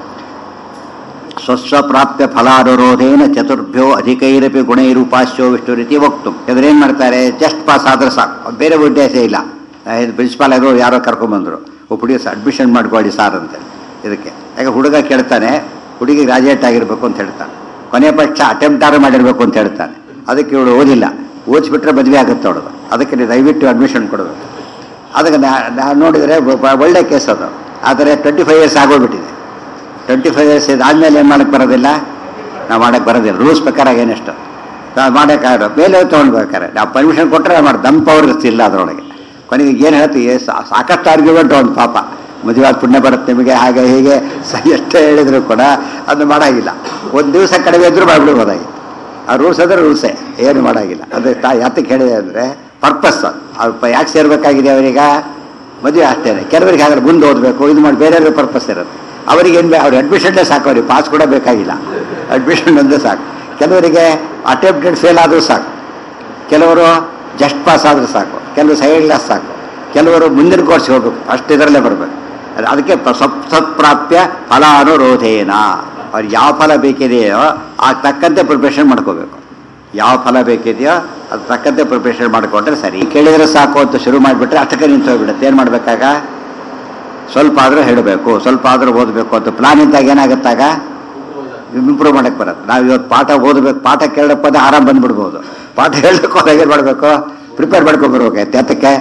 ಸ್ವಸ್ವಪ್ರಾಪ್ಯ ಫಲಾನುರೋಧೇನ ಚತುರ್ಭ್ಯೋ ಅಧಿಕೈರಪಿ ಗುಣೈರುಪಾಸ್ಯೋ ವಿಷ್ಣು ರೀತಿ ವಕ್ತು ಏನು ಮಾಡ್ತಾರೆ ಜಸ್ಟ್ ಪಾಸ್ ಆದ್ರೆ ಸಾಕು ಬೇರೆ ಉದ್ದೇಶ ಇಲ್ಲ ಪ್ರಿನ್ಸಿಪಾಲ್ ಆಗೋ ಯಾರೋ ಕರ್ಕೊಂಬಂದರು ಒಬ್ಬ ಅಡ್ಮಿಷನ್ ಮಾಡ್ಕೊಳ್ಳಿ ಸಾರ್ ಅಂತ ಇದಕ್ಕೆ ಯಾಕೆ ಹುಡುಗ ಕೇಳ್ತಾನೆ ಹುಡುಗಿ ಗ್ರಾಜುಯೇಟ್ ಆಗಿರ್ಬೇಕು ಅಂತ ಹೇಳ್ತಾನೆ ಕೊನೆ ಪಕ್ಷ ಅಟೆಂಪ್ಟ್ ಆರು ಮಾಡಿರ್ಬೇಕು ಅಂತ ಹೇಳ್ತಾನೆ ಅದಕ್ಕೆ ಇವಳು ಓದಿಲ್ಲ ಓದಿಸ್ಬಿಟ್ರೆ ಮದುವೆ ಆಗುತ್ತೆ ಅವಳದು ಅದಕ್ಕೆ ನೀವು ದಯವಿಟ್ಟು ಅಡ್ಮಿಷನ್ ಕೊಡಬೇಕು ಅದಕ್ಕೆ ನಾನು ನೋಡಿದರೆ ಬ- ಒಳ್ಳೆ ಕೇಸ್ ಅದು ಆದರೆ ಟ್ವೆಂಟಿ ಫೈವ್ ಇಯರ್ಸ್ ಆಗೋಗ್ಬಿಟ್ಟಿದೆ ಟ್ವೆಂಟಿ ಫೈವ್ ಇಯರ್ಸ್ ಇದಾದ್ಮೇಲೆ ಏನು ಮಾಡಕ್ಕೆ ಬರೋದಿಲ್ಲ ನಾವು ಮಾಡಕ್ಕೆ ಬರೋದಿಲ್ಲ ರೂಲ್ಸ್ ಪ್ರಕಾರ ಏನೆಷ್ಟು ನಾವು ಮಾಡೋಕ್ಕಾಗಲ್ಲ ಮೇಲೆ ತೊಗೊಂಡ್ಬೇಕಾರೆ ನಾವು ಪರ್ಮಿಷನ್ ಕೊಟ್ಟರೆ ಮಾಡಿ ದಮ್ ಪವರ್ ಇಲ್ಲ ಅದರೊಳಗೆ ಕೊನೆಗೆ ಏನು ಹೇಳ್ತೀವಿ ಸಾ- ಸಾಕಷ್ಟು ಆರ್ಗ್ಯುಮೆಂಟ್ ಒಂದು ಪಾಪ ಮದುವೆ ಆದ ಪುಣ್ಯ ಬರುತ್ತೆ ನಿಮಗೆ ಹಾಗೆ ಹೀಗೆ ಸ ಎಷ್ಟೇ ಹೇಳಿದ್ರು ಕೂಡ ಅದನ್ನು ಮಾಡಾಗಿಲ್ಲ ಒಂದು ದಿವಸ ಕಡಿಮೆ ಇದ್ರೂ ಮಾಡಿಬಿಡ್ಬೋದಾಗಿತ್ತು ಆ ರೂಲ್ಸ್ ಅಂದರೆ ರೂಲ್ಸೇ ಏನು ಮಾಡಾಗಿಲ್ಲ ಅದು ತಾ ಯಾತಕ್ಕೆ ಹೇಳಿದೆ ಅಂದರೆ ಪರ್ಪಸ್ ಅವ್ರು ಯಾಕೆ ಸೇರ್ಬೇಕಾಗಿದೆ ಅವರೀಗ ಮದುವೆ ಅಷ್ಟೇನೆ ಕೆಲವರಿಗೆ ಹಾಗಾದ್ರೆ ಮುಂದೆ ಓದಬೇಕು ಇದು ಮಾಡಿ ಬೇರೆಯವ್ರ ಪರ್ಪಸ್ ಇರುತ್ತೆ ಅವರಿಗೆ ಏನು ಅವ್ರ ಅಡ್ಮಿಷನ್ನೇ ಸಾಕು ಅವ್ರಿಗೆ ಪಾಸ್ ಕೂಡ ಬೇಕಾಗಿಲ್ಲ ಅಡ್ಮಿಷನ್ ಒಂದೇ ಸಾಕು ಕೆಲವರಿಗೆ ಅಟೆಂಪ್ಟೆಡ್ ಫೇಲ್ ಆದರೂ ಸಾಕು ಕೆಲವರು ಜಸ್ಟ್ ಪಾಸ್ ಆದರೂ ಸಾಕು ಕೆಲವರು ಸೈಡ್ ಕ್ಲಾಸ್ ಸಾಕು ಕೆಲವರು ಮುಂದಿನ ಕೋರ್ಸ್ ಹೋಗ್ಬೇಕು ಅಷ್ಟು ಇದರಲ್ಲೇ ಬರಬೇಕು ಅದಕ್ಕೆ ಪ- ಸತ್ ಸತ್ಪ್ರಾಪ್ಯ ಫಲಾನುರೋಧೇನ ಅವ್ರಿಗೆ ಯಾವ ಫಲ ಬೇಕಿದೆಯೋ ಆ ತಕ್ಕಂತೆ ಪ್ರಿಪ್ರೇಷನ್ ಮಾಡ್ಕೋಬೇಕು ಯಾವ ಫಲ ಬೇಕಿದೆಯೋ ಅದು ತಕ್ಕಂತೆ ಪ್ರಿಪ್ರೇಷನ್ ಮಾಡಿಕೊಂಡ್ರೆ ಸರಿ ಕೇಳಿದ್ರೆ ಸಾಕು ಅಂತ ಶುರು ಮಾಡಿಬಿಟ್ರೆ ಅಷ್ಟಕ್ಕೆ ನಿಂತು ಹೋಗ್ಬಿಡುತ್ತೆ ಏನು ಮಾಡಬೇಕಾಗ ಸ್ವಲ್ಪ ಆದರೂ ಹೇಳಬೇಕು ಸ್ವಲ್ಪ ಆದರೂ ಓದಬೇಕು ಅಂತ ಪ್ಲಾನ್ ಇದ್ದಾಗ ಏನಾಗುತ್ತಾಗ ಇಂಪ್ರೂವ್ ಮಾಡಕ್ಕೆ ಬರುತ್ತೆ ನಾವು ಇವತ್ತು ಪಾಠ ಓದಬೇಕು ಪಾಠ ಕೇಳಕ್ಕೆ ಬಂದು ಆರಾಮ್ ಬಂದ್ಬಿಡ್ಬೋದು ಪಾಠ ಹೇಳಬೇಕು ಹೋದಾಗ ಏನು ಮಾಡಬೇಕು ಪ್ರಿಪೇರ್ ಮಾಡ್ಕೊಂಡು ಬರ್ಬೇಕಾಯ್ತು ಯಾತಕ್ಕೆ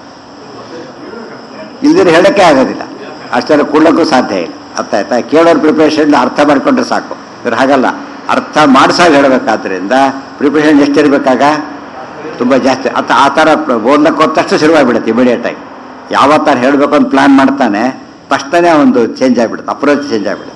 ಇಲ್ದಿರ ಹೇಳಕ್ಕೆ ಆಗೋದಿಲ್ಲ ಅಷ್ಟೆಲ್ಲ ಕೊಡ್ಲಿಕ್ಕೂ ಸಾಧ್ಯ ಇಲ್ಲ ಅರ್ಥ ಆಯ್ತಾ ಕೇಳೋರ್ ಪ್ರಿಪ್ರೇಷನ್ ಅರ್ಥ ಮಾಡ್ಕೊಂಡ್ರೆ ಸಾಕು ಇವ್ರು ಹಾಗಲ್ಲ ಅರ್ಥ ಮಾಡ್ಸಾಗ ಹೇಳಬೇಕಾದ್ರಿಂದ ಪ್ರಿಪ್ರೇಷನ್ ಎಷ್ಟಿರ್ಬೇಕಾಗ ತುಂಬ ಜಾಸ್ತಿ ಅತ್ತ ಆ ಥರ ಓದ್ಲಕ್ಕೆ ಹೋದ ತಕ್ಷಣ ಶುರುವಾಗ್ಬಿಡುತ್ತೆ ಇಮಿಡಿಯೇಟ್ ಆಗಿ ಯಾವ ಥರ ಹೇಳಬೇಕು ಅಂತ ಪ್ಲಾನ್ ಮಾಡ್ತಾನೆ ತಕ್ಷಣನೇ ಒಂದು ಚೇಂಜ್ ಆಗಿಬಿಡುತ್ತೆ ಅಪ್ರೋಚ್ ಚೇಂಜ್ ಆಗಿಬಿಡುತ್ತೆ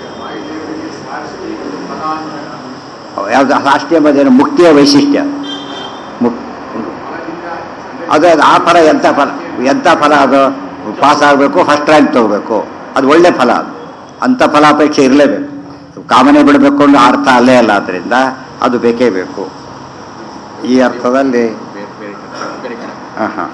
ಯಾವ್ದು ರಾಷ್ಟ್ರೀಯ ಮದೇನು ಮುಕ್ತಿಯ ವೈಶಿಷ್ಟ್ಯ ಮುಕ್ ಅದು ಅದು ಆ ಫಲ ಎಂಥ ಫಲ ಎಂಥ ಫಲ ಅದು ಪಾಸ್ ಆಗಬೇಕು ಫಸ್ಟ್ ರ್ಯಾಂಕ್ ತಗೋಬೇಕು ಅದು ಒಳ್ಳೆ ಫಲ ಅದು ಅಂಥ ಫಲಾಪೇಕ್ಷೆ ಇರಲೇಬೇಕು ಕಾಮನೆ ಬಿಡಬೇಕು ಅನ್ನೋ ಅರ್ಥ ಅಲ್ಲೇ ಅಲ್ಲ ಆದ್ದರಿಂದ ಅದು ಬೇಕೇ ಬೇಕು ಈ ಅರ್ಥದಲ್ಲಿ ಹಾಂ ಹಾಂ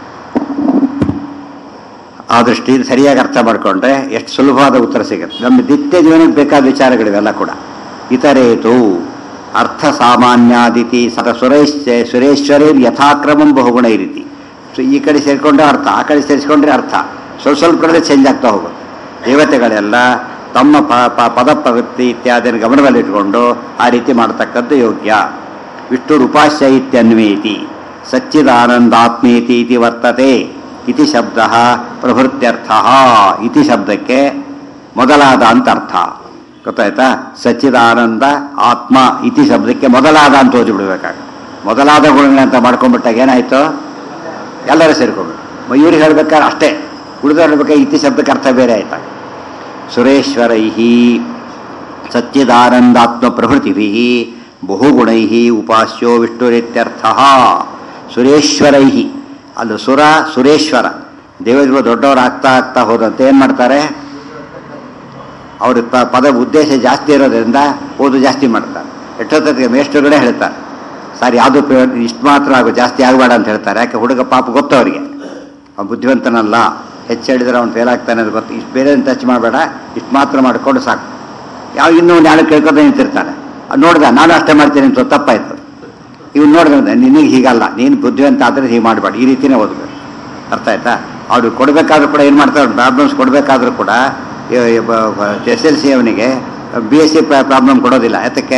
ಆ ದೃಷ್ಟಿ ಸರಿಯಾಗಿ ಅರ್ಥ ಮಾಡಿಕೊಂಡ್ರೆ ಎಷ್ಟು ಸುಲಭವಾದ ಉತ್ತರ ಸಿಗುತ್ತೆ ನಮ್ಮ ನಿತ್ಯ ಜೀವನಕ್ಕೆ ಬೇಕಾದ ವಿಚಾರಗಳಿವೆಲ್ಲ ಕೂಡ ಇತರೇತು ಅರ್ಥ ಸಾಮಾನ್ಯಾದಿತಿ ಸತ ಸುರೇಶ್ ಸುರೇಶ್ವರೇ ಯಥಾಕ್ರಮಂ ಬಹುಗುಣ ಈ ರೀತಿ ಸೊ ಈ ಕಡೆ ಸೇರಿಕೊಂಡ್ರೆ ಅರ್ಥ ಆ ಕಡೆ ಸೇರಿಸ್ಕೊಂಡ್ರೆ ಅರ್ಥ ಸ್ವಲ್ಪ ಸ್ವಲ್ಪ ಕಡೆ ಚೇಂಜ್ ಆಗ್ತಾ ಹೋಗುತ್ತೆ ದೇವತೆಗಳೆಲ್ಲ ತಮ್ಮ ಪ ಪ ಪದ ಪ್ರವೃತ್ತಿ ಇತ್ಯಾದಿಯನ್ನು ಗಮನದಲ್ಲಿಟ್ಟುಕೊಂಡು ಆ ರೀತಿ ಮಾಡತಕ್ಕದ್ದು ಯೋಗ್ಯ ವಿಷ್ಣುರುಪಾಸ್ಯ ಇತ್ಯನ್ವೇತಿ ಸಚ್ಚಿದಾನಂದಾತ್ಮೇತಿ ಇತಿ ವರ್ತತೆ ಇತಿ ಶಬ್ದ ಪ್ರಭೃತ್ಯರ್ಥ ಇತಿ ಶಬ್ದಕ್ಕೆ ಮೊದಲಾದ ಅಂತ ಅರ್ಥ ಗೊತ್ತಾಯ್ತಾ ಸಚ್ಚಿದಾನಂದ ಆತ್ಮ ಇತಿ ಶಬ್ದಕ್ಕೆ ಮೊದಲಾದ ಅಂತ ಓದಿ ಬಿಡ್ಬೇಕಾಗ ಮೊದಲಾದ ಗುಣಗಳಂತ ಮಾಡ್ಕೊಂಡ್ಬಿಟ್ಟಾಗ ಏನಾಯ್ತು ಎಲ್ಲರೂ ಸೇರ್ಕೊಂಡ್ಬಿಟ್ಟು ಇವ್ರಿಗೆ ಹೇಳ್ಬೇಕಾದ್ರೆ ಅಷ್ಟೇ ಉಳಿದವ್ರು ಹೇಳ್ಬೇಕಾದ್ರೆ ಇತಿ ಶಬ್ದಕ್ಕೆ ಅರ್ಥ ಬೇರೆ ಆಯ್ತಾ ಸುರೇಶ್ವರೈ ಸಚ್ಚಿದಾನಂದಾತ್ಮ ಪ್ರಭೃತಿಭಿ ಬಹುಗುಣೈ ಉಪಾಸ್ಯೋ ವಿಷ್ಣುರಿತ್ಯರ್ಥ ಸುರೇಶ್ವರೈ ಅಲ್ಲಿ ಸುರ ಸುರೇಶ್ವರ ದೇವತೆಗಳು ದೊಡ್ಡವರು ಆಗ್ತಾ ಆಗ್ತಾ ಹೋದಂತೆ ಏನು ಮಾಡ್ತಾರೆ ಅವ್ರ ಪ- ಪದ ಉದ್ದೇಶ ಜಾಸ್ತಿ ಇರೋದ್ರಿಂದ ಓದು ಜಾಸ್ತಿ ಮಾಡ್ತಾರೆ ಎಷ್ಟೊತ್ತಿಗೆ ಮೇಷ್ಟ್ರುಗಳೇ ಹೇಳ್ತಾರೆ ಸರ್ ಯಾವುದು ಇಷ್ಟು ಮಾತ್ರ ಆಗು ಜಾಸ್ತಿ ಆಗಬೇಡ ಅಂತ ಹೇಳ್ತಾರೆ ಯಾಕೆ ಹುಡುಗ ಪಾಪ ಗೊತ್ತು ಅವರಿಗೆ ಅವ್ನು ಬುದ್ಧಿವಂತನಲ್ಲ ಹೆಚ್ಚು ಹೇಳಿದ್ರೆ ಅವ್ನು ಫೇಲ್ ಆಗ್ತಾನೆ ಅದು ಗೊತ್ತು ಇಷ್ಟು ಬೇರೆ ಟಚ್ ಮಾಡಬೇಡ ಇಷ್ಟು ಮಾತ್ರ ಮಾಡಿಕೊಂಡು ಸಾಕು ಯಾವ ಇನ್ನೂ ನಾಳೆ ಕೇಳ್ಕೊಂಡು ನಿಂತಿರ್ತಾನೆ ಅವ್ನು ನೋಡ್ದ ನಾನು ಅಷ್ಟೇ ಮಾಡ್ತೀನಿ ಅಂತ ತಪ್ಪಾಯ್ತು ಇವ್ನು ನೋಡಿದ್ರೆ ನಿನಗೆ ಹೀಗಲ್ಲ ನೀನು ಬುದ್ಧಿವಂತ ಆದರೆ ಹೀಗೆ ಮಾಡಬೇಡ ಈ ರೀತಿನೇ ಓದಬೇಕು ಅರ್ಥ ಆಯ್ತಾ ಅವ್ರು ಕೊಡಬೇಕಾದ್ರೂ ಕೂಡ ಏನು ಮಾಡ್ತಾರೆ ಪ್ರಾಬ್ಲಮ್ಸ್ ಕೊಡಬೇಕಾದ್ರೂ ಕೂಡ ಎಸ್ ಎಲ್ ಸಿ ಅವನಿಗೆ ಬಿ ಎಸ್ ಸಿ ಪ್ರಾಬ್ಲಮ್ ಕೊಡೋದಿಲ್ಲ ಯಾತಕ್ಕೆ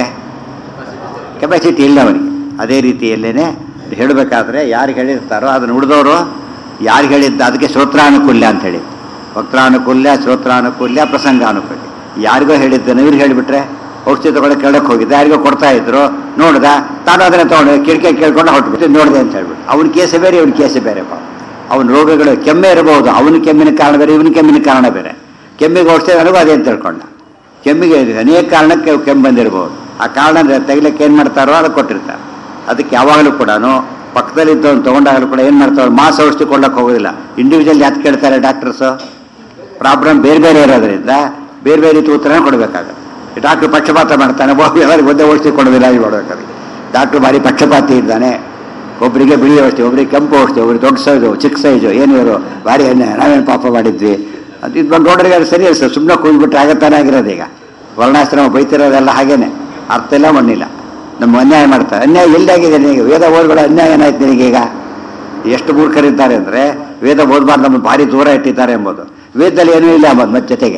ಕೆಪಾಸಿಟಿ ಇಲ್ಲ ಅವನಿಗೆ ಅದೇ ರೀತಿಯಲ್ಲೇನೆ ಹೇಳಬೇಕಾದ್ರೆ ಯಾರಿಗೆ ಹೇಳಿರ್ತಾರೋ ಅದನ್ನು ಉಳಿದವರು ಯಾರಿಗೆ ಹೇಳಿದ್ದ ಅದಕ್ಕೆ ಶ್ರೋತ್ರಾನುಕೂಲ್ಯ ಅಂತ ಹೇಳಿ ವಕ್ರಾನುಕೂಲ್ಯ ಶ್ರೋತ್ರಾನುಕೂಲ್ಯ ಪ್ರಸಂಗಾನುಕೂಲ್ಯ ಯಾರಿಗೋ ಹೇಳಿದ್ದೇನೆ ಇವ್ರಿಗೆ ಹೇಳಿಬಿಟ್ರೆ ಔಷಧಿ ತಗೊಳ್ಳೋಕೆ ಕೇಳಕ್ಕೆ ಹೋಗಿದ್ದೆ ಯಾರಿಗೋ ಕೊಡ್ತಾ ಇದ್ರು ನೋಡ್ದ ತಾನು ಅದನ್ನ ತಗೊಂಡು ಕಿಟಕಿ ಕೇಳ್ಕೊಂಡು ಹೊರಟ್ಬಿಟ್ಟು ನೋಡಿದೆ ಅಂತ ಹೇಳ್ಬಿಟ್ಟು ಅವನ ಕೇಸೆ ಬೇರೆ ಇವನ ಕೇಸೆ ಬೇರೆ ಪಾಪ ಅವನ ರೋಗಗಳು ಕೆಮ್ಮೆ ಇರಬಹುದು ಅವನ ಕೆಮ್ಮಿನ ಕಾರಣ ಬೇರೆ ಇವನ ಕೆಮ್ಮಿನ ಕಾರಣ ಬೇರೆ ಕೆಮ್ಮಿಗೆ ಔಷಧಿ ನನಗೂ ಅದೇ ಅಂತ ತಿಳ್ಕೊಂಡ ಕೆಮ್ಮಿಗೆ ಅನೇಕ ಕಾರಣಕ್ಕೆ ಕೆಮ್ಮು ಬಂದಿರಬಹುದು ಆ ಕಾರಣ ತೆಗಿಲಿಕ್ಕೆ ಏನು ಮಾಡ್ತಾರೋ ಅದು ಕೊಟ್ಟಿರ್ತಾರೆ ಅದಕ್ಕೆ ಯಾವಾಗಲೂ ಕೂಡ ಪಕ್ಕದಲ್ಲಿದ್ದವನು ತೊಗೊಂಡಾಗಲೂ ಕೂಡ ಏನು ಮಾಡ್ತಾರೆ ಮಾಸ್ ಔಷಧಿ ಕೊಡ್ಲಕ್ಕೆ ಹೋಗೋದಿಲ್ಲ ಇಂಡಿವಿಜುವಲ್ ಯಾಕೆ ಕೇಳ್ತಾರೆ ಡಾಕ್ಟರ್ಸು ಪ್ರಾಬ್ಲಮ್ ಬೇರೆ ಬೇರೆ ಇರೋದ್ರಿಂದ ಬೇರೆ ಬೇರೆ ರೀತಿ ಉತ್ತರನೇ ಕೊಡಬೇಕಾಗುತ್ತೆ ಡಾಕ್ಟ್ರು ಪಕ್ಷಪಾತ ಮಾಡ್ತಾನೆ ಒಬ್ಬ ಎಲ್ಲರಿಗೂ ಒಂದೇ ಔಷಧಿ ಕೊಡೋದಿಲ್ಲ ಇದು ಮಾಡಬೇಕಾದ್ರೆ ಡಾಕ್ಟ್ರು ಭಾರಿ ಪಕ್ಷಪಾತಿ ಇದ್ದಾನೆ ಒಬ್ಬರಿಗೆ ಬಿಳಿ ಔಷಧಿ ಒಬ್ಬರಿಗೆ ಕೆಂಪು ಔಷಧಿ ಒಬ್ಬರಿಗೆ ದೊಡ್ಡ ಸೈಜು ಚಿಕ್ಕ ಸೈಜು ಏನಿವರು ಭಾರಿ ಅನ್ಯಾಯ ನಾವೇನು ಪಾಪ ಮಾಡಿದ್ವಿ ಅದು ಇದು ಬಂದು ನೋಡ್ರಿಗೆ ಅದು ಸರಿ ಸರ್ ಸುಮ್ಮನೆ ಕೂಗ್ಬಿಟ್ರೆ ಆಗತ್ತಾನೆ ಆಗಿರೋದು ಈಗ ವರ್ಣಾಶ್ರಮ ಬೈತಿರೋದೆಲ್ಲ ಹಾಗೇನೆ ಅರ್ಥ ಇಲ್ಲ ಮಣ್ಣಿಲ್ಲ ನಮ್ಮ ಅನ್ಯಾಯ ಮಾಡ್ತಾರೆ ಅನ್ಯಾಯ ಎಲ್ಲಾಗಿದೆ ನಿನಗೆ ವೇದ ಓದ್ಗಳು ಅನ್ಯಾಯ ಏನಾಯ್ತು ನಿನಗೀಗ ಎಷ್ಟು ಮೂರ್ಖರಿದ್ದಾರೆ ಅಂದರೆ ವೇದ ಓದಬಾರ್ದು ನಮ್ಮನ್ನು ಭಾರಿ ದೂರ ಇಟ್ಟಿದ್ದಾರೆ ಎಂಬುದು ವೇದದಲ್ಲಿ ಏನೂ ಇಲ್ಲ ಎಂಬುದು ಮತ್ತೆ ಜೊತೆಗೆ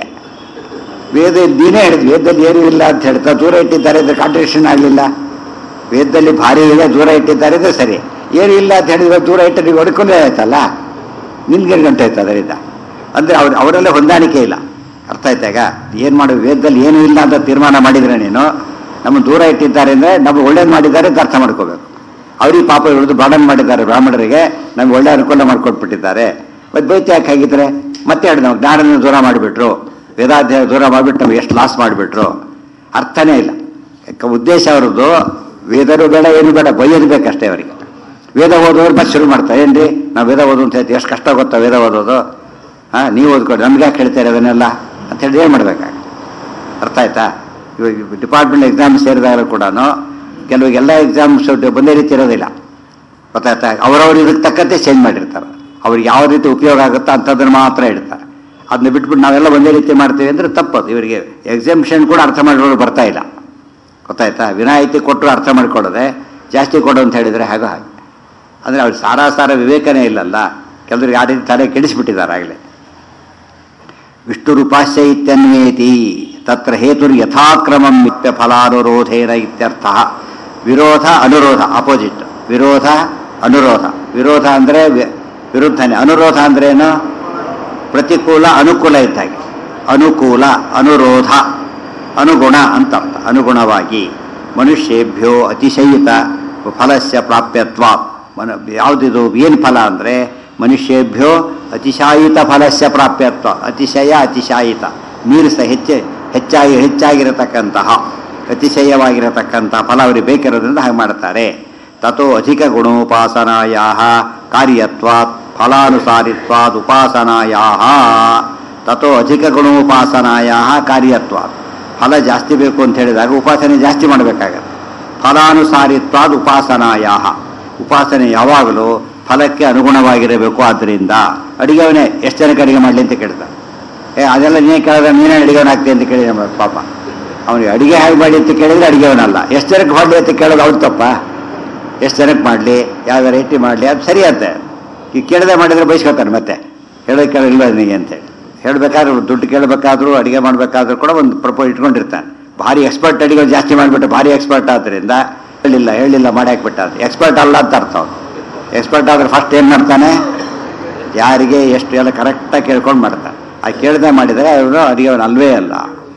ವೇದ ನೀನೇ ಹೇಳಿದ್ವಿ ವೇದದಲ್ಲಿ ಏನೂ ಇಲ್ಲ ಅಂತ ಹೇಳ್ತಾ ದೂರ ಇಟ್ಟಿದ್ದಾರೆ ಅಂದರೆ ಕಾಂಟ್ರಡಿಕ್ಷನ್ ಆಗಲಿಲ್ಲ ವೇದದಲ್ಲಿ ಭಾರಿ ಇದೆ ದೂರ ಇಟ್ಟಿದ್ದಾರೆ ಅಂದರೆ ಸರಿ ಏನು ಇಲ್ಲ ಅಂತ ಹೇಳಿದ್ರೆ ದೂರ ಇಟ್ಟು ನೀವು ಹೊಡ್ಕೊಂಡೇ ಆಯ್ತಲ್ಲ ನಿನ್ಗೆ ಗಂಟೆ ಆಯ್ತು ಅದರಿಂದ ಅಂದರೆ ಅವ್ರು ಅವರಲ್ಲೇ ಹೊಂದಾಣಿಕೆ ಇಲ್ಲ ಅರ್ಥ ಆಯ್ತಾ ಈಗ ಏನು ಮಾಡು ವೇದದಲ್ಲಿ ಏನೂ ಇಲ್ಲ ಅಂತ ತೀರ್ಮಾನ ಮಾಡಿದ್ರೆ ನೀನು ನಮ್ಮ ದೂರ ಇಟ್ಟಿದ್ದಾರೆ ಅಂದರೆ ನಮ್ಗೆ ಒಳ್ಳೇದು ಮಾಡಿದ್ದಾರೆ ಅಂತ ಅರ್ಥ ಮಾಡ್ಕೋಬೇಕು ಅವ್ರಿಗೆ ಪಾಪ ಇಳಿದು ಬಾಡನ್ ಮಾಡಿದ್ದಾರೆ ಬ್ರಾಹ್ಮಣರಿಗೆ ನಮ್ಗೆ ಒಳ್ಳೆ ಅನುಕೂಲ ಮಾಡಿಕೊಟ್ಬಿಟ್ಟಿದ್ದಾರೆ ಮತ್ತೆ ಬೈತಿ ಯಾಕೆ ಹಾಗಿದ್ರೆ ಮತ್ತೆ ಹೇಳಿ ನಾವು ಜ್ಞಾನನ ದೂರ ಮಾಡಿಬಿಟ್ರು ವೇದಾಧ್ಯಾಯ ದೂರ ಮಾಡಿಬಿಟ್ಟು ನಮ್ಗೆ ಎಷ್ಟು ಲಾಸ್ ಮಾಡಿಬಿಟ್ರು ಅರ್ಥನೇ ಇಲ್ಲ ಯಾಕೆ ಉದ್ದೇಶ ಅವ್ರದ್ದು ವೇದರು ಬೇಡ ಏನು ಬೇಡ ಬೈಯೋದು ಬೇಕಷ್ಟೇ ಅವರಿಗೆ ವೇದ ಓದೋರು ಮತ್ತೆ ಶುರು ಮಾಡ್ತಾರೆ ಏನ್ರಿ ನಾವು ವೇದ ಓದು ಅಂತ ಹೇಳ್ತೀವಿ ಎಷ್ಟು ಕಷ್ಟ ಗೊತ್ತಾ ವೇದ ಓದೋದು ಹಾಂ ನೀವು ಓದ್ಕೊಡಿ ನಮ್ಗೆ ಯಾಕೆ ಹೇಳ್ತಾರೆ ಅದನ್ನೆಲ್ಲ ಅಂತ ಹೇಳಿ ಏನು ಮಾಡ್ಬೇಕಾಗ ಅರ್ಥ ಆಯ್ತಾ ಇವಾಗ ಡಿಪಾರ್ಟ್ಮೆಂಟ್ ಎಕ್ಸಾಮ್ ಸೇರಿದಾಗ ಕೂಡ ಕೆಲವಿಗೆಲ್ಲ ಎಕ್ಸಾಮ್ಸ್ ಬಂದೇ ರೀತಿ ಇರೋದಿಲ್ಲ ಗೊತ್ತಾಯ್ತಾ ಅವರವ್ರು ಇದಕ್ಕೆ ತಕ್ಕಂತೆ ಚೇಂಜ್ ಮಾಡಿರ್ತಾರೆ ಅವ್ರಿಗೆ ಯಾವ ರೀತಿ ಉಪಯೋಗ ಆಗುತ್ತೋ ಅಂಥದ್ದನ್ನು ಮಾತ್ರ ಇಡ್ತಾರೆ ಅದನ್ನ ಬಿಟ್ಬಿಟ್ಟು ನಾವೆಲ್ಲ ಒಂದೇ ರೀತಿ ಮಾಡ್ತೀವಿ ಅಂದರೆ ತಪ್ಪದು ಇವರಿಗೆ ಎಕ್ಸಾಮಿಷನ್ ಕೂಡ ಅರ್ಥ ಮಾಡಿರೋರು ಬರ್ತಾ ಇಲ್ಲ ಗೊತ್ತಾಯ್ತಾ ವಿನಾಯಿತಿ ಕೊಟ್ಟರು ಅರ್ಥ ಮಾಡ್ಕೊಳ್ಳೋದೆ ಜಾಸ್ತಿ ಕೊಡು ಅಂತ ಹೇಳಿದರೆ ಹಾಗೋ ಹಾಗೆ ಅಂದರೆ ಅವ್ರಿಗೆ ಸಾರಾಸಾರ ವಿವೇಕನೇ ಇಲ್ಲಲ್ಲ ಕೆಲವರಿಗೆ ಆ ರೀತಿ ತಲೆ ಕೆಡಿಸ್ಬಿಟ್ಟಿದ್ದಾರೆ ಆಗಲೇ ವಿಷ್ಣುರುಪಾಸ್ಯ ಇತ್ಯನ್ವೇತಿ ತತ್ರ ಹೇತುರ್ ಯಥಾಕ್ರಮಂ ನಿತ್ಯ ಫಲಾನುರೋಧೇನ ಇತ್ಯರ್ಥ ವಿರೋಧ ಅನುರೋಧ ಅಪೋಸಿಟ್ ವಿರೋಧ ಅನುರೋಧ ವಿರೋಧ ಅಂದರೆ ವಿರುದ್ಧನೇ ಅನುರೋಧ ಅಂದ್ರೇನು ಪ್ರತಿಕೂಲ ಅನುಕೂಲ ಇದ್ದಾಗೆ ಅನುಕೂಲ ಅನುರೋಧ ಅನುಗುಣ ಅಂತ ಅರ್ಥ ಅನುಗುಣವಾಗಿ ಮನುಷ್ಯೇಭ್ಯೋ ಅತಿಶಯಿತ ಫಲಸ್ಯ ಪ್ರಾಪ್ಯತ್ವ ಮನ ಯಾವುದಿದು ಏನು ಫಲ ಅಂದರೆ ಮನುಷ್ಯೇಭ್ಯೋ ಅತಿಶಾಯಿತ ಫಲಸ್ಯ ಪ್ರಾಪ್ಯತ್ವ ಅತಿಶಯ ಅತಿಶಾಯಿತ ನೀರು ಸಹ ಹೆಚ್ಚೆ ಹೆಚ್ಚಾಗಿ ಹೆಚ್ಚಾಗಿರತಕ್ಕಂತಹ ಅತಿಶಯವಾಗಿರತಕ್ಕಂಥ ಫಲ ಅವರಿಗೆ ಬೇಕಿರೋದ್ರಿಂದ ಹಾಗೆ ಮಾಡ್ತಾರೆ ತಥೋ ಅಧಿಕ ಗುಣೋಪಾಸನಾಯ ಕಾರ್ಯತ್ವಾತ್ ಫಲಾನುಸಾರಿತ್ವಾದ್ ಉಪಾಸನಾಯ ತಥೋ ಅಧಿಕ ಗುಣೋಪಾಸನಾಯ ಕಾರ್ಯತ್ವಾತ್ ಫಲ ಜಾಸ್ತಿ ಬೇಕು ಅಂತ ಹೇಳಿದಾಗ ಉಪಾಸನೆ ಜಾಸ್ತಿ ಮಾಡಬೇಕಾಗತ್ತೆ ಫಲಾನುಸಾರಿತ್ವಾದ್ ಉಪಾಸನಾಯ ಉಪಾಸನೆ ಯಾವಾಗಲೂ ಫಲಕ್ಕೆ ಅನುಗುಣವಾಗಿರಬೇಕು ಆದ್ದರಿಂದ ಅಡಿಗೆವನೇ ಎಷ್ಟು ಜನಕ್ಕೆ ಅಡಿಗೆ ಮಾಡಲಿ ಅಂತ ಕೇಳ್ತಾನೆ ಏ ಅದೆಲ್ಲ ನೀನೇ ಕೇಳಿದ್ರೆ ನೀನೇ ಅಡಿಗೆವನಾಗ್ತಿ ಅಂತ ಕೇಳಿದ ಪಾಪ ಅವನಿಗೆ ಅಡಿಗೆ ಹೇಗೆ ಮಾಡಿ ಅಂತ ಕೇಳಿದ್ರೆ ಅಡಿಗೆವನಲ್ಲ ಎಷ್ಟು ಜನಕ್ಕೆ ಮಾಡಲಿ ಅಂತ ಕೇಳೋದು ಅವ್ರು ತಪ್ಪ ಎಷ್ಟು ಜನಕ್ಕೆ ಮಾಡಲಿ ಯಾವ ವೆರೈಟಿ ಮಾಡಲಿ ಅದು ಸರಿ ಅಂತೆ ಈಗ ಕೇಳದೆ ಮಾಡಿದ್ರೆ ಬಯಸ್ಕೊತಾನೆ ಮತ್ತೆ ಹೇಳೋದು ಕೇಳಿಲ್ಲ ನಿನಗೆ ಅಂತೇಳಿ ಹೇಳಬೇಕಾದ್ರೂ ದುಡ್ಡು ಕೇಳಬೇಕಾದ್ರೂ ಅಡಿಗೆ ಮಾಡಬೇಕಾದ್ರೂ ಕೂಡ ಒಂದು ಪ್ರಪೋ ಇಟ್ಕೊಂಡಿರ್ತಾನೆ ಭಾರಿ ಎಕ್ಸ್ಪರ್ಟ್ ಅಡಿಗೆ ಜಾಸ್ತಿ ಮಾಡಿಬಿಟ್ಟು ಭಾರಿ ಎಕ್ಸ್ಪರ್ಟ್ ಆದ್ದರಿಂದ ಹೇಳಿಲ್ಲ ಹೇಳಿಲ್ಲ ಮಾಡಿ ಹಾಕ್ಬಿಟ್ಟ ಅದು ಎಕ್ಸ್ಪರ್ಟ್ ಅಲ್ಲ ಅಂತ ಅರ್ಥ ಅವನು ಎಕ್ಸ್ಪರ್ಟ್ ಆದರೆ ಫಸ್ಟ್ ಏನು ಮಾಡ್ತಾನೆ ಯಾರಿಗೆ ಎಷ್ಟು ಎಲ್ಲ ಕರೆಕ್ಟಾಗಿ ಕೇಳ್ಕೊಂಡು ಮಾಡ್ತಾನೆ ಆ ಕೇಳದೆ ಮಾಡಿದರೆ ಅವನು ಅಡಿಗೆ ಅವನು ಅಲ್ವೇ ಅಲ್ಲ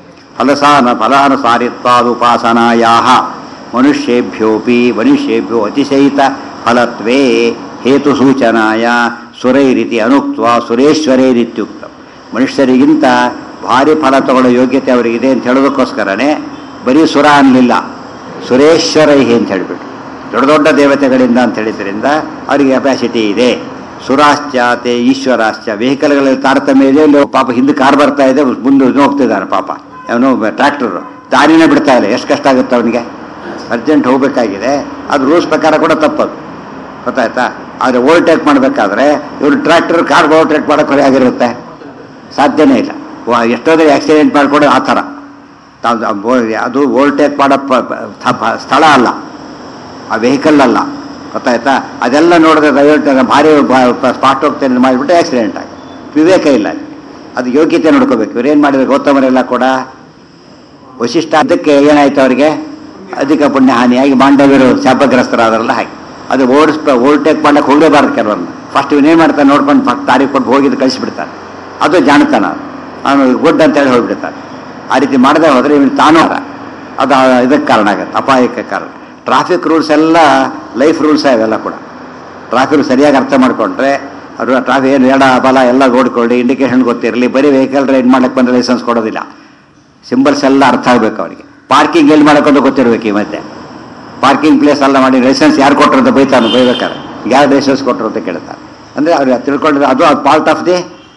ಫಲಸಾನ ಫಲಾನುಸಾರಿತ್ವಾದುಪಾಸನಾಯ ಮನುಷ್ಯೇಭ್ಯೋಪಿ ಮನುಷ್ಯೇಭ್ಯೋ ಅತಿಶಯಿತ ಫಲತ್ವೇ ಹೇತು ಸೂಚನಾಯ ಸುರೈರಿತಿ ಅನುಕ್ತ ಸುರೇಶ್ವರೇರಿತ್ಯುಕ್ತ ಮನುಷ್ಯರಿಗಿಂತ ಭಾರಿ ಫಲ ತಗೊಳ್ಳೋ ಯೋಗ್ಯತೆ ಅವರಿಗಿದೆ ಅಂತ ಹೇಳೋದಕ್ಕೋಸ್ಕರನೇ ಬರೀ ಸುರ ಅನ್ನಲಿಲ್ಲ ಸುರೇಶ್ವರೈ ಅಂತ ಹೇಳಿಬಿಟ್ಟು ದೊಡ್ಡ ದೊಡ್ಡ ದೇವತೆಗಳಿಂದ ಅಂತ ಹೇಳಿದ್ರಿಂದ ಅವರಿಗೆ ಕೆಪಾಸಿಟಿ ಇದೆ ಸುರಾಶ್ಚಾತೆ ಈಶ್ವರಾಶ್ಚ ವೆಹಿಕಲ್ಗಳಲ್ಲಿ ತಾರತಮ್ಯ ಇದೆ ಇಲ್ಲಿ ಪಾಪ ಹಿಂದೆ ಕಾರ್ ಬರ್ತಾ ಇದೆ ಮುಂದೆ ಹೋಗ್ತಿದ್ದಾನೆ ಪಾಪ ಅವನು ಟ್ರ್ಯಾಕ್ಟರ್ ದಾರಿನೇ ಬಿಡ್ತಾ ಇಲ್ಲ ಎಷ್ಟು ಕಷ್ಟ ಆಗುತ್ತೆ ಅವನಿಗೆ ಅರ್ಜೆಂಟ್ ಹೋಗ್ಬೇಕಾಗಿದೆ ಅದು ರೂಲ್ಸ್ ಪ್ರಕಾರ ಕೂಡ ತಪ್ಪದು ಗೊತ್ತಾಯ್ತಾ ಆದರೆ ಓವರ್ಟೇಕ್ ಮಾಡಬೇಕಾದ್ರೆ ಇವರು ಟ್ರ್ಯಾಕ್ಟರ್ ಕಾರ್ ಓವರ್ಟೇಕ್ ಮಾಡೋಕೆ ಆಗಿರುತ್ತೆ ಸಾಧ್ಯನೇ ಇಲ್ಲ ವ- ಎಷ್ಟೋದ್ರೆ ಆಕ್ಸಿಡೆಂಟ್ ಮಾಡ್ಕೊಂಡು ಆ ಥರ ತಾವ್- ಆ ಬೋ- ಅದು ಓವರ್ಟೇಕ್ ಮಾಡೋ ಪ- ಪ- ಥ- ಸ್ಥಳ ಅಲ್ಲ ಆ ವೆಹಿಕಲ್ ಅಲ್ಲ ಗೊತ್ತಾಯ್ತಾ ಅದೆಲ್ಲ ನೋಡಿದ್ರೆ ದಯವಿಟ್ಟು ಭಾರಿ ಸ್ಪಾಟ್ ಹೋಗ್ತೇನೆ ಮಾಡಿಬಿಟ್ಟು ಆಕ್ಸಿಡೆಂಟ್ ಆಗಿ ವಿವೇಕ ಇಲ್ಲ ಅದು ಯೋಗ್ಯತೆ ನೋಡ್ಕೋಬೇಕು ಇವ್ರೇನು ಮಾಡಿದ್ರೆ ಗೌತಮರೆಲ್ಲ ಕೂಡ ವಶಿಷ್ಠ ಅದಕ್ಕೆ ಏನಾಯ್ತು ಅವರಿಗೆ ಅಧಿಕ ಪುಣ್ಯ ಹಾನಿಯಾಗಿ ಮಾಂಡವ್ಯರು ಶಾಪಗ್ರಸ್ತರಾದ್ರಲ್ಲ ಹಾಗೆ ಅದು ಓಡಿಸ್ ಓವರ್ಟೇಕ್ ಮಾಡಕ್ಕೆ ಹೋಗಲೇಬಾರ್ದು ಕೆಲವರನ್ನು ಫಸ್ಟ್ ಇವನೇನು ಮಾಡ್ತಾನೆ ನೋಡ್ಕೊಂಡು ಫಸ್ಟ್ ತಾರೀಕು ಕೊಟ್ಟು ಹೋಗಿದ್ದು ಕಳಿಸ್ಬಿಡ್ತಾನೆ ಅದು ಜಾಣತನ ಅವನು ಗುಡ್ ಅಂತೇಳಿ ಹೋಗ್ಬಿಡ್ತಾನೆ ಆ ರೀತಿ ಮಾಡದೆ ಹೋದರೆ ಇವನು ತಾನು ಅದ. ಅದು ಆ- ಇದಕ್ಕೆ ಕಾರಣ ಆಗುತ್ತೆ ಅಪಾಯಕ್ಕೆ ಕಾರಣ ಟ್ರಾಫಿಕ್ ರೂಲ್ಸ್ ಎಲ್ಲ ಲೈಫ್ ರೂಲ್ಸ್ ಇವೆಲ್ಲ ಕೂಡ ಟ್ರಾಫಿಕ್ ಸರಿಯಾಗಿ ಅರ್ಥ ಮಾಡ್ಕೊಂಡ್ರೆ ಅವರು ಟ್ರಾಫಿಕ್ ಏನು ಎಡ ಬಲ ಎಲ್ಲ ನೋಡ್ಕೊಳ್ಳಿ ಇಂಡಿಕೇಶನ್ ಗೊತ್ತಿರಲಿ ಬರೀ ವೆಹಿಕಲ್ ರೈಡ್ ಮಾಡಕ್ಕೆ ಬಂದರೆ ಲೈಸೆನ್ಸ್ ಕೊಡೋದಿಲ್ಲ ಸಿಂಬಲ್ಸ್ ಎಲ್ಲ ಅರ್ಥ ಆಗಬೇಕು ಅವರಿಗೆ ಪಾರ್ಕಿಂಗ್ ಎಲ್ಲಿ ಮಾಡೋಕ್ಕಂತ ಗೊತ್ತಿರಬೇಕು ಈ ಮಧ್ಯೆ ಪಾರ್ಕಿಂಗ್ ಪ್ಲೇಸ್ ಎಲ್ಲ ಮಾಡಿ ಲೈಸೆನ್ಸ್ ಯಾರು ಕೊಟ್ಟರು ಅಂತ ಬೈತಾನೆ ಬೈಬೇಕಾರೆ ಯಾರು ಲೈಸೆನ್ಸ್ ಕೊಟ್ಟರು ಅಂತ ಕೇಳ್ತಾರೆ ಅಂದರೆ ಅವ್ರು ತಿಳ್ಕೊಂಡ್ರೆ ಅದು ಪಾರ್ಟ್ ಆಫ್ ದಿ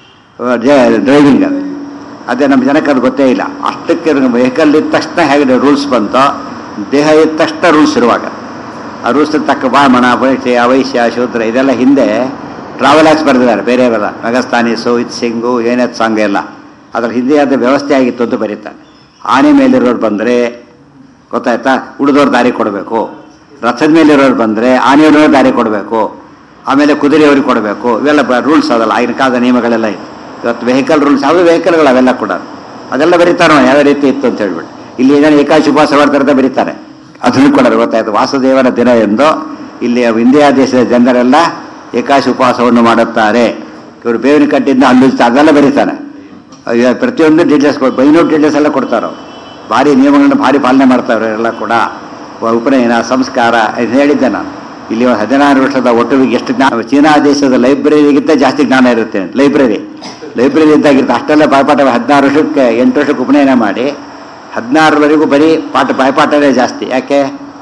ಡ್ರೈವಿಂಗ್ ಅದು ಅದೇ ನಮ್ಮ ಜನಕ್ಕೆ ಅದು ಗೊತ್ತೇ ಇಲ್ಲ ಅಷ್ಟಕ್ಕೆ ವೆಹಿಕಲ್ ಇದ್ದ ತಕ್ಷಣ ಹೇಗೆ ರೂಲ್ಸ್ ಬಂತೋ ದೇಹ ಇದ್ದ ತಕ್ಷಣ ರೂಲ್ಸ್ ಇರುವಾಗ ಆ ರೂಲ್ಸ್ ತಕ್ಕ ಬ್ರಾಹ್ಮಣ ವೈಶ್ಯ ಅವೈಶ್ಯ ಶೂದ್ರ ಇದೆಲ್ಲ ಹಿಂದೆ ಟ್ರಾವೆಲ್ ಆಕ್ಸ್ ಬರೆದಿದ್ದಾರೆ ಬೇರೆಯವರೆಲ್ಲ ಮೆಗಸ್ತಾನಿ ಸೋಹಿತ್ ಸಿಂಗು ಏನೇತ್ ಸಾಂಗ್ ಎಲ್ಲ ಅದ್ರ ಹಿಂದೆ ಆದ ವ್ಯವಸ್ಥೆ ಆಗಿತ್ತು ಅಂತ ಬರೀತಾನೆ ಆನೆ ಮೇಲಿರೋರು ಬಂದರೆ ಗೊತ್ತಾಯ್ತಾ ಉಳಿದವ್ರು ದಾರಿ ಕೊಡಬೇಕು ರಥದ ಮೇಲಿರೋರು ಬಂದರೆ ಆನೆಯವ್ರವ್ರ ದಾರಿ ಕೊಡಬೇಕು ಆಮೇಲೆ ಕುದುರೆಯವ್ರಿಗೆ ಕೊಡಬೇಕು ಇವೆಲ್ಲ ರೂಲ್ಸ್ ಅದಲ್ಲ ಆಗಿನ ಕಾಲದ ನಿಯಮಗಳೆಲ್ಲ ಇತ್ತು ಇವತ್ತು ವೆಹಿಕಲ್ ರೂಲ್ಸ್ ಯಾವುದೇ ವೆಹಿಕಲ್ಗಳು ಅವೆಲ್ಲ ಕೂಡ ಅದೆಲ್ಲ ಬರೀತಾರೋ ಯಾವ ರೀತಿ ಇತ್ತು ಅಂತ ಹೇಳ್ಬಿಟ್ಟು ಇಲ್ಲಿ ಏನೇನು ಏಕಾಶಿ ಉಪವಾಸ ಮಾಡ್ತಾರೆ ಅಂತ ಬರೀತಾರೆ ಅದನ್ನು ಕೂಡ ಗೊತ್ತಾಯ್ತು ವಾಸುದೇವರ ದಿನ ಎಂದು ಇಲ್ಲಿ ಇಂಡಿಯಾ ದೇಶದ ಜನರೆಲ್ಲ ಏಕಾಶಿ ಉಪವಾಸವನ್ನು ಮಾಡುತ್ತಾರೆ ಇವರು ಬೇವಿನ ಕಟ್ಟಿಂದ ಹಲ್ಲು ಅದೆಲ್ಲ ಬರೀತಾರೆ ಅಯ್ಯೋ, ಪ್ರತಿಯೊಂದು ಡೀಟೇಲ್ಸ್ ಕೊಡ್ ಬೈನೂರು ಡೀಟೇಲ್ಸ್ ಎಲ್ಲ ಕೊಡ್ತಾರೆ ಅವ್ರು ಭಾರಿ ನಿಯಮಗಳನ್ನ ಭಾರಿ ಪಾಲನೆ ಮಾಡ್ತಾರೆ ಎಲ್ಲ ಕೂಡ ವ- ಉಪನಯನ ಸಂಸ್ಕಾರ ಇದು ಹೇಳಿದ್ದೆ ನಾನು ಇಲ್ಲಿ ಒಂದು ಹದಿನಾರು ವರ್ಷದ ಒಟ್ಟುವಿಗೆ ಎಷ್ಟು ಜ್ಞಾನ ಚೀನಾ ದೇಶದ ಲೈಬ್ರರಿಗಿಂತ ಜಾಸ್ತಿ ಜ್ಞಾನ ಇರುತ್ತೆ ಲೈಬ್ರರಿ ಲೈಬ್ರರಿ ಇದ್ದಾಗಿರುತ್ತೆ ಅಷ್ಟೆಲ್ಲ ಬಾಯ್ಪಾಠ ಹದಿನಾರು ವರ್ಷಕ್ಕೆ ಎಂಟು ವರ್ಷಕ್ಕೆ ಉಪನಯನ ಮಾಡಿ ಹದಿನಾರವರೆಗೂ ಬರೀ ಪಾಠ ಬಾಯ್ಪಾಠನೇ ಜಾಸ್ತಿ ಯಾಕೆ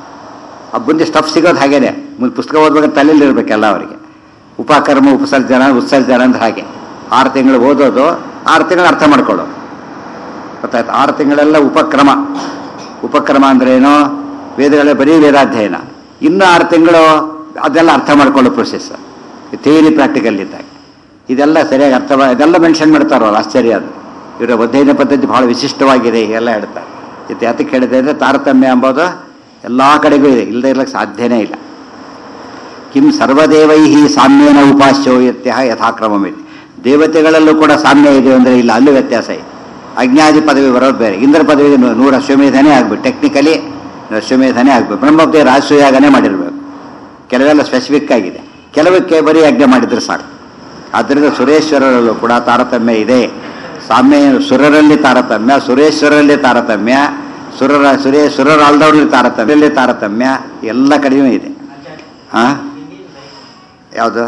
ಆ ಮುಂದೆ ಸ್ಟಫ್ ಸಿಗೋದು ಹಾಗೇನೆ ಮುಂದೆ ಪುಸ್ತಕ ಓದ್ಬೇಕಾದ್ರೆ ತಲೆಯಲ್ಲಿ ಇರಬೇಕೆಲ್ಲ ಅವರಿಗೆ ಉಪಕರ್ಮ ಉಪಸರ್ಜನ ಉತ್ಸರ್ಜನ ಅಂತ ಹಾಗೆ ಆರು ತಿಂಗಳು ಓದೋದು ಆರು ತಿಂಗಳು ಅರ್ಥ ಮಾಡ್ಕೊಳ್ಳೋದು ಗೊತ್ತಾಯ್ತು ಆರು ತಿಂಗಳೆಲ್ಲ ಉಪಕ್ರಮ ಉಪಕ್ರಮ ಅಂದ್ರೆ ಏನು ವೇದಗಳೇ ಬರೀ ವೇದಾಧ್ಯಯನ ಇನ್ನು ಆರು ತಿಂಗಳು ಅದೆಲ್ಲ ಅರ್ಥ ಮಾಡ್ಕೊಳ್ಳೋ ಪ್ರೊಸೆಸ್ ಥಿಯರಿ ಪ್ರಾಕ್ಟಿಕಲ್ ಇದ್ದಾಗ ಇದೆಲ್ಲ ಸರಿಯಾಗಿ ಅರ್ಥ ಮಾ- ಇದೆಲ್ಲ ಮೆನ್ಷನ್ ಮಾಡ್ತಾರಲ್ಲ ಆಶ್ಚರ್ಯ ಅದು ಇವರ ಅಧ್ಯಯನ ಪದ್ಧತಿ ಬಹಳ ವಿಶಿಷ್ಟವಾಗಿದೆ ಎಲ್ಲ ಹೇಳ್ತಾರೆ ಇದು ಯಾತಕ್ಕೆ ಹೇಳಿದೆ ಅಂದರೆ ತಾರತಮ್ಯ ಎಂಬುದು ಎಲ್ಲ ಕಡೆಗೂ ಇದೆ ಇಲ್ಲದೆ ಇರ್ಲಿಕ್ಕೆ ಸಾಧ್ಯನೇ ಇಲ್ಲ ಕಿಂ ಸರ್ವದೇವೈ ಸಾಮ್ಯೇನ ಉಪಾಸ್ಯೋ ಯತ್ಯ ಯಥಾಕ್ರಮಮಿದೆ ದೇವತೆಗಳಲ್ಲೂ ಕೂಡ ಸಾಮ್ಯ ಇದೆ ಅಂದರೆ ಇಲ್ಲ ಅಲ್ಲೂ ವ್ಯತ್ಯಾಸ ಇದೆ ಅಜ್ಞಾದಿ ಪದವಿ ಬರೋದು ಬೇರೆ ಇಂದ್ರ ಪದವಿಗೆ ನೂ- ನೂರು ಅಶ್ವಮೇಧನೇ ಆಗ್ಬೇಕು ಟೆಕ್ನಿಕಲಿ ಅಶ್ವಮೇಧನೇ ಆಗ್ಬೇಕು ಬ್ರಹ್ಮದೇವ ರಾಜಸೂಯಾಗನೇ ಮಾಡಿರಬೇಕು ಕೆಲವೆಲ್ಲ ಸ್ಪೆಸಿಫಿಕ್ ಆಗಿದೆ ಕೆಲವಕ್ಕೆ ಬರೀ ಯಜ್ಞ ಮಾಡಿದ್ರೆ ಸಾಕು ಆದ್ದರಿಂದ ಸುರೇಶ್ವರರಲ್ಲೂ ಕೂಡ ತಾರತಮ್ಯ ಇದೆ ಸಾಮ್ಯ ಸುರರಲ್ಲಿ ತಾರತಮ್ಯ ಸುರೇಶ್ವರರಲ್ಲಿ ತಾರತಮ್ಯ ಸುರರ ಸುರೇ ಸುರರಲ್ದವ್ರಲ್ಲಿ ತಾರತಮ್ಯದಲ್ಲಿ ತಾರತಮ್ಯ ಎಲ್ಲ ಕಡೆಯೂ ಇದೆ ಹಾ ಯಾವುದು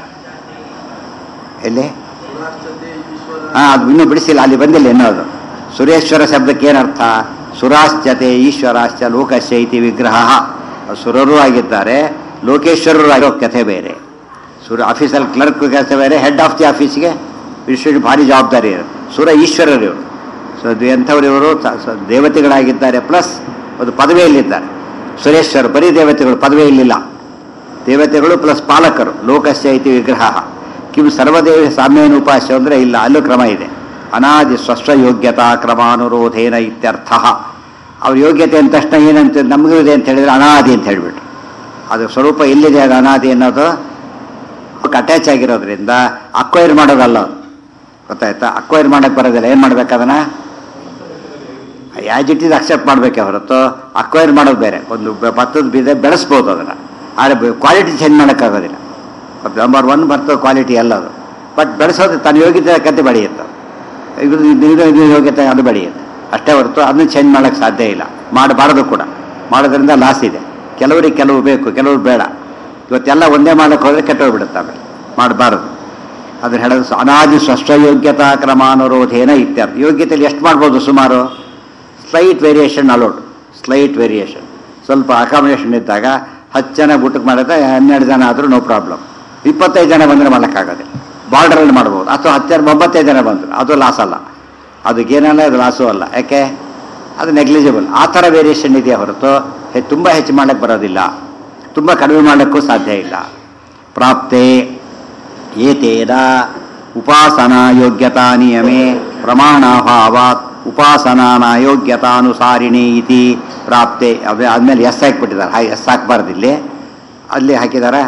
ಎಲ್ಲಿ ಹಾ ಅದು ಇನ್ನೂ ಬಿಡಿಸಿಲ್ಲ ಅಲ್ಲಿ ಬಂದಿಲ್ಲ ಇನ್ನೋದು ಸುರೇಶ್ವರ ಶಬ್ದಕ್ಕೆ ಏನರ್ಥ ಸುರಾಶ್ಚತೆ ಈಶ್ವರಾಶ್ಚ ಲೋಕಶ್ಚ ಇತಿ ವಿಗ್ರಹ ಸುರರೂ ಆಗಿದ್ದಾರೆ ಲೋಕೇಶ್ವರರು ಆಗಿರೋ ಕಥೆ ಬೇರೆ ಸುರ ಆಫೀಸಲ್ಲಿ ಕ್ಲರ್ಕ್ ಕೆಲಸ ಬೇರೆ ಹೆಡ್ ಆಫ್ ದಿ ಆಫೀಸ್ಗೆ ವಿಶ್ವ ಭಾರಿ ಜವಾಬ್ದಾರಿ ಇರುತ್ತೆ ಸುರ ಈಶ್ವರರು ಇವರು ಸೊ ಅದು ಎಂಥವ್ರು ಇವರು ಸ- ಸ- ದೇವತೆಗಳಾಗಿದ್ದಾರೆ ಪ್ಲಸ್ ಒಂದು ಪದವಿಯಲ್ಲಿದ್ದಾರೆ ಸುರೇಶ್ವರ ಬರೀ ದೇವತೆಗಳು ಪದವಿಯಲ್ಲಿಲ್ಲ ದೇವತೆಗಳು ಪ್ಲಸ್ ಪಾಲಕರು ಲೋಕಸ್ಯ ಇತಿ ವಿಗ್ರಹ ಕಿಂ ಸರ್ವದೇವ ಸಾಮ್ಯೇನ ಉಪಾಸ್ಯ ಅಂದರೆ ಇಲ್ಲ ಅಲ್ಲೂ ಕ್ರಮ ಇದೆ ಅನಾದಿ ಸ್ವಸ್ವ ಯೋಗ್ಯತಾ ಕ್ರಮಾನುರೋಧೇನ ಇತ್ಯರ್ಥ ಅವ್ರ ಯೋಗ್ಯತೆ ಅಂತ ತಕ್ಷಣ ಏನಂತ ನಮಗೂ ಇದೆ ಅಂತ ಹೇಳಿದ್ರೆ ಅನಾದಿ ಅಂತ ಹೇಳಿಬಿಟ್ರು ಅದು ಸ್ವರೂಪ ಎಲ್ಲಿದೆ ಅದು ಅನಾದಿ ಅನ್ನೋದು ಅವಕ್ಕೆ ಅಟ್ಯಾಚ್ ಆಗಿರೋದ್ರಿಂದ ಅಕ್ವೈರ್ ಮಾಡೋದಲ್ಲ ಅದು ಗೊತ್ತಾಯ್ತಾ ಅಕ್ವೈರ್ ಮಾಡಕ್ಕೆ ಬರೋದಿಲ್ಲ ಏನು ಮಾಡ್ಬೇಕು ಅದನ್ನ ಆ್ಯಸ್ ಇಟ್ ಇಸ್ ಅಕ್ಸೆಪ್ಟ್ ಮಾಡಬೇಕೆ ಹೊರತು ಅಕ್ವೈರ್ ಮಾಡೋದು ಬೇರೆ ಒಂದು ಬ- ಭತ್ತದ ಬೀಜ ಬೆಳೆಸ್ಬೋದು ಅದನ್ನು ಆದರೆ ಕ್ವಾಲಿಟಿ ಚೇಂಜ್ ಮಾಡೋಕ್ಕಾಗೋದಿಲ್ಲ ನಂಬರ್ ಒನ್ ಬರ್ತದೆ ಕ್ವಾಲಿಟಿ ಅಲ್ಲ ಅದು ಬಟ್ ಬೆಳೆಸೋದು ತನ್ನ ಯೋಗ್ಯತೆ ಕತೆ ಬೆಳೆಯುತ್ತೆ ಇದು ಇದು ಇದು- ಇದು ಯೋಗ್ಯತೆ ಅದು ಬೆಳೆಯುತ್ತೆ ಅಷ್ಟೇ ಹೊರತು ಅದನ್ನ ಚೇಂಜ್ ಮಾಡೋಕ್ಕೆ ಸಾಧ್ಯ ಇಲ್ಲ ಮಾಡಬಾರದು ಕೂಡ ಮಾಡೋದ್ರಿಂದ ಲಾಸ್ ಇದೆ ಕೆಲವರಿಗೆ ಕೆಲವು ಬೇಕು ಕೆಲವರು ಬೇಡ ಇವತ್ತೆಲ್ಲ ಒಂದೇ ಮಾಡಕ್ಕೆ ಹೋದರೆ ಕೆಟ್ಟೋಗ್ಬಿಡುತ್ತೆ ಆಮೇಲೆ ಮಾಡಬಾರದು ಅದನ್ನ ಹೇಳೋದು ಸ- ಅನಾದಿ ಸ್ವಸ್ವ ಯೋಗ್ಯತಾ ಕ್ರಮಾನುರೋಧೇನ ಇತ್ಯರ್ಥ ಯೋಗ್ಯತೆಯಲ್ಲಿ ಎಷ್ಟು ಮಾಡ್ಬೋದು ಸುಮಾರು slight variation allowed slight variation ಸ್ವಲ್ಪ ಅಕಾಮಿಡೇಷನ್ ಇದ್ದಾಗ ಹತ್ತು ಜನ ಊಟಕ್ಕೆ ಮಾಡಿದ್ರೆ ಹನ್ನೆರಡು ಜನ ಆದರೂ ನೋ ಪ್ರಾಬ್ಲಮ್ ಇಪ್ಪತ್ತೈದು ಜನ ಬಂದರೆ ಮಾಡೋಕ್ಕಾಗೋದಿಲ್ಲ ಬಾರ್ಡರಲ್ಲಿ ಮಾಡ್ಬೋದು ಅಥವಾ ಹತ್ತು ಜನ ಒಂಬತ್ತೈದು ಜನ ಬಂದರು ಅದು ಲಾಸ್ ಅಲ್ಲ ಅದಕ್ಕೇನಲ್ಲ ಅದು ಲಾಸು ಅಲ್ಲ ಯಾಕೆ ಅದು ನೆಗ್ಲಿಜಿಬಲ್ ಆ ಥರ ವೇರಿಯೇಷನ್ ಇದೆಯಾ ಹೊರತು ಹೆ- ತುಂಬ ಹೆಚ್ಚು ಮಾಡಕ್ಕೆ ಬರೋದಿಲ್ಲ ತುಂಬ ಕಡಿಮೆ ಮಾಡೋಕ್ಕೂ ಸಾಧ್ಯ ಇಲ್ಲ ಪ್ರಾಪ್ತೆ ಏತೇನ ಉಪಾಸನಾ ಯೋಗ್ಯತಾ ನಿಯಮೇ ಪ್ರಮಾಣಾಭಾವಾತ್ ಉಪಾಸನಾನ ಯೋಗ್ಯತಾನುಸಾರಿಣಿ ಇತಿ ಪ್ರಾಪ್ತೆ ಅವೇ ಆದ್ಮೇಲೆ ಎಸ್ ಹಾಕಿಬಿಟ್ಟಿದ್ದಾರೆ ಹಾಗೆ ಎಸ್ ಹಾಕ್ಬಾರ್ದು ಇಲ್ಲಿ ಅಲ್ಲಿ ಹಾಕಿದಾರ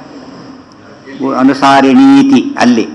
ಅನುಸಾರಿಣೀತಿ ಅಲ್ಲಿ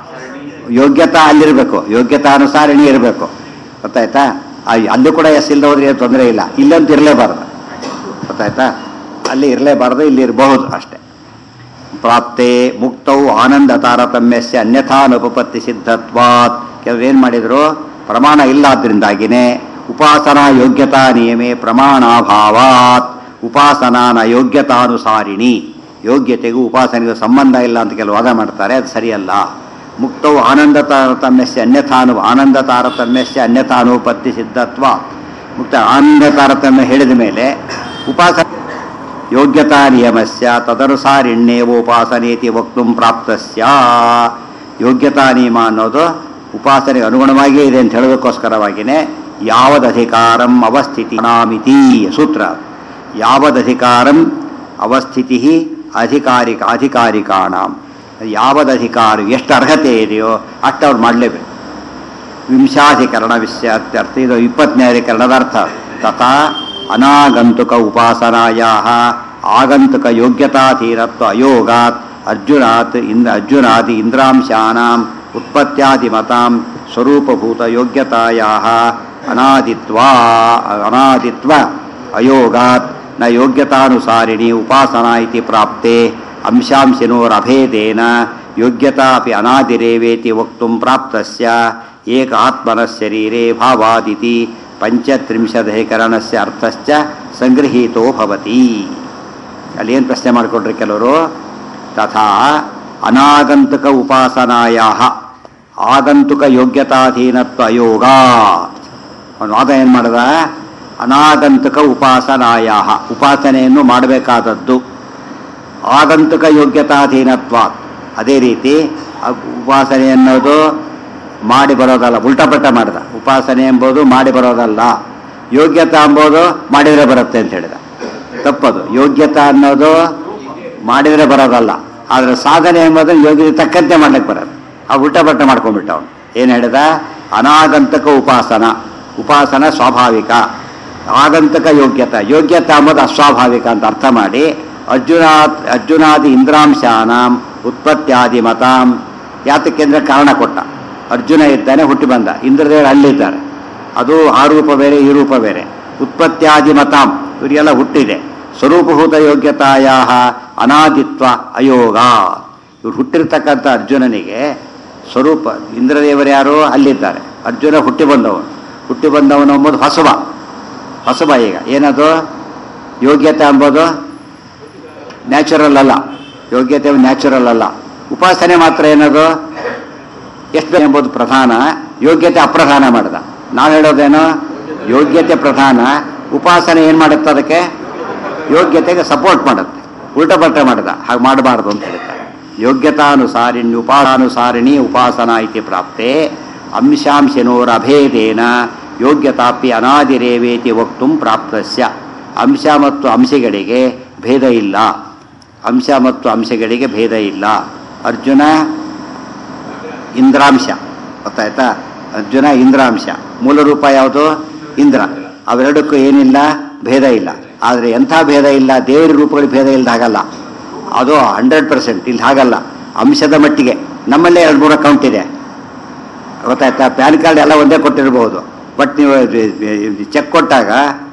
ಯೋಗ್ಯತಾ ಅಲ್ಲಿರಬೇಕು ಯೋಗ್ಯತಾನುಸಾರಿಣಿ ಇರಬೇಕು ಗೊತ್ತಾಯ್ತಾ ಆ, ಅಲ್ಲೂ ಕೂಡ ಎಸ್ ಇಲ್ಲದೆ ಹೋದ್ರೆ ಏನು ತೊಂದರೆ ಇಲ್ಲ ಇಲ್ಲಂತೂ ಇರಲೇಬಾರ್ದು ಗೊತ್ತಾಯ್ತಾ ಅಲ್ಲಿ ಇರಲೇಬಾರ್ದು ಇಲ್ಲಿ ಇರಬಹುದು ಅಷ್ಟೇ ಪ್ರಾಪ್ತೆ ಮುಕ್ತೌ ಆನಂದ ತಾರತಮ್ಯಸ್ಯ ಅನ್ಯಥಾನುಪಪತ್ತಿ ಸಿದ್ಧತ್ವಾತ್ ಕೆಲವ್ರು ಏನು ಮಾಡಿದ್ರು ಪ್ರಮಾಣ ಇಲ್ಲಾದ್ರಿಂದಾಗಿನೇ ಉಪಾಸನಾ ಯೋಗ್ಯತಾ ನಿಯಮೆ ಪ್ರಮಾಣಾಭಾವಾತ್ ಉಪಾಸನಾನ ಯೋಗ್ಯತಾನುಸಾರಿಣಿ ಯೋಗ್ಯತೆಗೂ ಉಪಾಸನೆಗೂ ಸಂಬಂಧ ಇಲ್ಲ ಅಂತ ಕೆಲವು ವಾದ ಮಾಡ್ತಾರೆ ಅದು ಸರಿಯಲ್ಲ ಮುಕ್ತವು ಆನಂದ ತಾರತಮ್ಯಸ್ಯ ಅನ್ಯಥಾನು ಆನಂದ ತಾರತಮ್ಯಸ್ಯ ಅನ್ಯಥಾನುಪತ್ತಿ ಸಿದ್ಧತ್ವ ಮುಕ್ತ ಆನಂದ ತಾರತಮ್ಯ ಹೇಳಿದ ಮೇಲೆ ಉಪಾಸನೆ ಯೋಗ್ಯತಾ ನಿಯಮಸ್ಯ ತದನುಸಾರಿಣ್ಯೇವೋಪಾಸನೇತಿ ವಕ್ತು ಪ್ರಾಪ್ತಸ್ಯ ಯೋಗ್ಯತಾ ನಿಯಮ ಅನ್ನೋದು ಉಪಾಸನೆಗೆ ಅನುಗುಣವಾಗಿಯೇ ಇದೆ ಅಂತ ಹೇಳೋದಕ್ಕೋಸ್ಕರವಾಗಿಯೇ ಯಾವದಧಿಕಾರಂ ಅವಸ್ಥಿತಿ ನಾಮಿತಿ ಸೂತ್ರ ಯಾವದಧಿಕಾರಂ ಅವಸ್ಥಿತಿ ಅಧಿಕಾರಿಕ ಅಧಿಕಾರಿಕಾಣಂ ಯಾವದಧಿಕಾರ ಎಷ್ಟು ಅರ್ಹತೆ ಇದೆಯೋ ಅಷ್ಟು ಅವ್ರು ಮಾಡಲೇಬೇಕು ವಿಂಶಾಧಿಕರಣ ವಿಷಯಾತ್ಯರ್ಥ ಇದು ಇಪ್ಪತ್ತನೇ ಅಧಿಕರಣದ ಅರ್ಥ ತಥಾ ಅನಾಗಂತುಕ ಉಪಾಸನಾಯ ಆಗಂತುಕ ಯೋಗ್ಯತಾಧೀನತ್ವ ಅಯೋಗಾತ್ ಅರ್ಜುನಾತ್ ಇಂದ್ರ ಅರ್ಜುನಾದಿ ಇಂದ್ರಾಂಶಾನಾಂ ಉತ್ಪತ್ತ್ಯಾದಿ ಮತಾಂ ಸ್ವರೂಪಭೂತ ಯೋಗ್ಯತಾಯ ಅನಾದಿತ್ವ ಅನಾದಿತ್ವ ಅಯೋಗಾತ್ ನ ಯೋಗ್ಯತಾನುಸಾರಿಣಿ ಉಪಾಸನಾ ಇತಿ ಪ್ರಾಪ್ತೆ ಅಂಶಾಂಶಿನೋರಭೇದೇನ ಯೋಗ್ಯತಾ ಅಪಿ ಅನಾದಿರೇವೇತಿ ವಕ್ತು ಪ್ರಾಪ್ತಸ್ಯ ಏಕ ಆತ್ಮನ ಶರೀರೇ ಭಾವಾದಿತಿ ಪಂಚತ್ರಿಂಶದಧಿಕರಣಸ್ಯ ಅರ್ಥಶ್ಚ ಸಂಗೃಹೀತೋ ಭವತಿ ಅಲ್ಲೇನು ಪ್ರಶ್ನೆ ಮಾಡಿಕೊಟ್ರಿ ಕೆಲವರು ತಥಾ ಅನಾಗಂತುಕ ಉಪಾಸನಾಯ ಆಗಂತುಕ ಯೋಗ್ಯತಾಧೀನತ್ವ ಅಯೋಗ ಅವನು ವಾದ ಏನು ಮಾಡಿದ ಅನಾಗಂತುಕ ಉಪಾಸನಾಯ ಉಪಾಸನೆಯನ್ನು ಮಾಡಬೇಕಾದದ್ದು ಆಗಂತುಕ ಯೋಗ್ಯತಾಧೀನತ್ವ ಅದೇ ರೀತಿ ಆ ಉಪಾಸನೆ ಅನ್ನೋದು ಮಾಡಿ ಬರೋದಲ್ಲ ಉಲ್ಟಪಟ್ಟ ಮಾಡಿದ ಉಪಾಸನೆ ಎಂಬುದು ಮಾಡಿ ಬರೋದಲ್ಲ ಯೋಗ್ಯತಾ ಎಂಬುದು ಮಾಡಿದರೆ ಬರುತ್ತೆ ಅಂತ ಹೇಳಿದ ತಪ್ಪದು ಯೋಗ್ಯತಾ ಅನ್ನೋದು ಮಾಡಿದರೆ ಬರೋದಲ್ಲ ಆದರೆ ಸಾಧನೆ ಎಂಬುದು ಯೋಗ್ಯತೆ ತಕ್ಕಂತೆ ಮಾಡ್ಲಿಕ್ಕೆ ಬರೋದು ಆ ಉಲ್ಟಪಟ್ಟ ಮಾಡ್ಕೊಂಡ್ಬಿಟ್ಟ ಅವನು ಏನು ಹೇಳಿದ ಅನಾಗಂತಕ ಉಪಾಸನ ಉಪಾಸನ ಸ್ವಾಭಾವಿಕ ಆಗಂತಕ ಯೋಗ್ಯತೆ ಯೋಗ್ಯತೆ ಅಂಬೋದು ಅಸ್ವಾಭಾವಿಕ ಅಂತ ಅರ್ಥ ಮಾಡಿ ಅರ್ಜುನ ಅರ್ಜುನಾದಿ ಇಂದ್ರಾಂಶಾನಾಂ ಉತ್ಪತ್ತ್ಯಾದಿ ಮತಾಂ ಯಾತಕ್ಕೆ ಅಂದರೆ ಕಾರಣ ಕೊಟ್ಟ ಅರ್ಜುನ ಇದ್ದಾನೆ ಹುಟ್ಟಿ ಬಂದ ಇಂದ್ರದೇವರು ಅಲ್ಲಿದ್ದಾರೆ ಅದು ಆ ರೂಪ ಬೇರೆ ಈ ರೂಪ ಬೇರೆ ಉತ್ಪತ್ತ್ಯಾದಿ ಮತಾಂ ಇವರಿಗೆಲ್ಲ ಹುಟ್ಟಿದೆ ಸ್ವರೂಪಭೂತ ಯೋಗ್ಯತಾಯ ಅನಾದಿತ್ವ ಅಯೋಗ ಇವ್ರು ಹುಟ್ಟಿರ್ತಕ್ಕಂಥ ಅರ್ಜುನನಿಗೆ ಸ್ವರೂಪ ಇಂದ್ರದೇವರು ಯಾರು ಅಲ್ಲಿದ್ದಾರೆ ಅರ್ಜುನ ಹುಟ್ಟಿ ಬಂದವನು ಹುಟ್ಟಿ ಬಂದವನು ಎಂಬುದು ಹೊಸಬ ಹೊಸಬ ಈಗ ಏನದು ಯೋಗ್ಯತೆ ಎಂಬುದು ನ್ಯಾಚುರಲ್ ಅಲ್ಲ ಯೋಗ್ಯತೆ ನ್ಯಾಚುರಲ್ ಅಲ್ಲ ಉಪಾಸನೆ ಮಾತ್ರ ಏನದು ಎಷ್ಟು ಎಂಬುದು ಪ್ರಧಾನ ಯೋಗ್ಯತೆ ಅಪ್ರಧಾನ ಮಾಡಿದ ನಾವು ಹೇಳೋದೇನು ಯೋಗ್ಯತೆ ಪ್ರಧಾನ ಉಪಾಸನೆ ಏನು ಮಾಡುತ್ತೆ ಅದಕ್ಕೆ ಯೋಗ್ಯತೆಗೆ ಸಪೋರ್ಟ್ ಮಾಡುತ್ತೆ ಉಲ್ಟ ಪಲ್ಟ ಮಾಡಿದ ಹಾಗೆ ಮಾಡಬಾರ್ದು ಅಂತ ಹೇಳ್ತಾರೆ ಯೋಗ್ಯತಾನುಸಾರಿಣಿ ಉಪಾಸಾನುಸಾರಿಣಿ ಉಪಾಸನಾ ಇತಿ ಪ್ರಾಪ್ತೆ ಅಂಶಾಂಶನೋರಭೇದೇನ ಯೋಗ್ಯತಾಪಿ ಅನಾದಿರೇವೇತಿ ವಕ್ತು ಪ್ರಾಪ್ತಸ್ಯ ಅಂಶ ಮತ್ತು ಅಂಶಗಳಿಗೆ ಭೇದ ಇಲ್ಲ ಅಂಶ ಮತ್ತು ಅಂಶಗಳಿಗೆ ಭೇದ ಇಲ್ಲ ಅರ್ಜುನ ಇಂದ್ರಾಂಶ ಗೊತ್ತಾಯ್ತಾ ಅರ್ಜುನ ಇಂದ್ರಾಂಶ ಮೂಲ ರೂಪ ಯಾವುದು ಇಂದ್ರ ಅವೆರಡಕ್ಕೂ ಏನಿಲ್ಲ ಭೇದ ಇಲ್ಲ ಆದರೆ ಎಂಥ ಭೇದ ಇಲ್ಲ ದೇವರ ರೂಪಗಳಿಗೆ ಭೇದ ಇಲ್ಲದ ಹಾಗಲ್ಲ ಅದು ಹಂಡ್ರೆಡ್ ಪರ್ಸೆಂಟ್ ಇಲ್ಲಿ ಹಾಗಲ್ಲ ಅಂಶದ ಮಟ್ಟಿಗೆ ನಮ್ಮಲ್ಲೇ ಎರಡು ಮೂರು ಅಕೌಂಟ್ ಇದೆ ಗೊತ್ತಾಯ್ತಾ ಪ್ಯಾನ್ ಕಾರ್ಡ್ ಎಲ್ಲ ಒಂದೇ ಕೊಟ್ಟಿರ್ಬೋದು ಬಟ್ ನೀವು ಚೆಕ್ ಕೊಟ್ಟಾಗ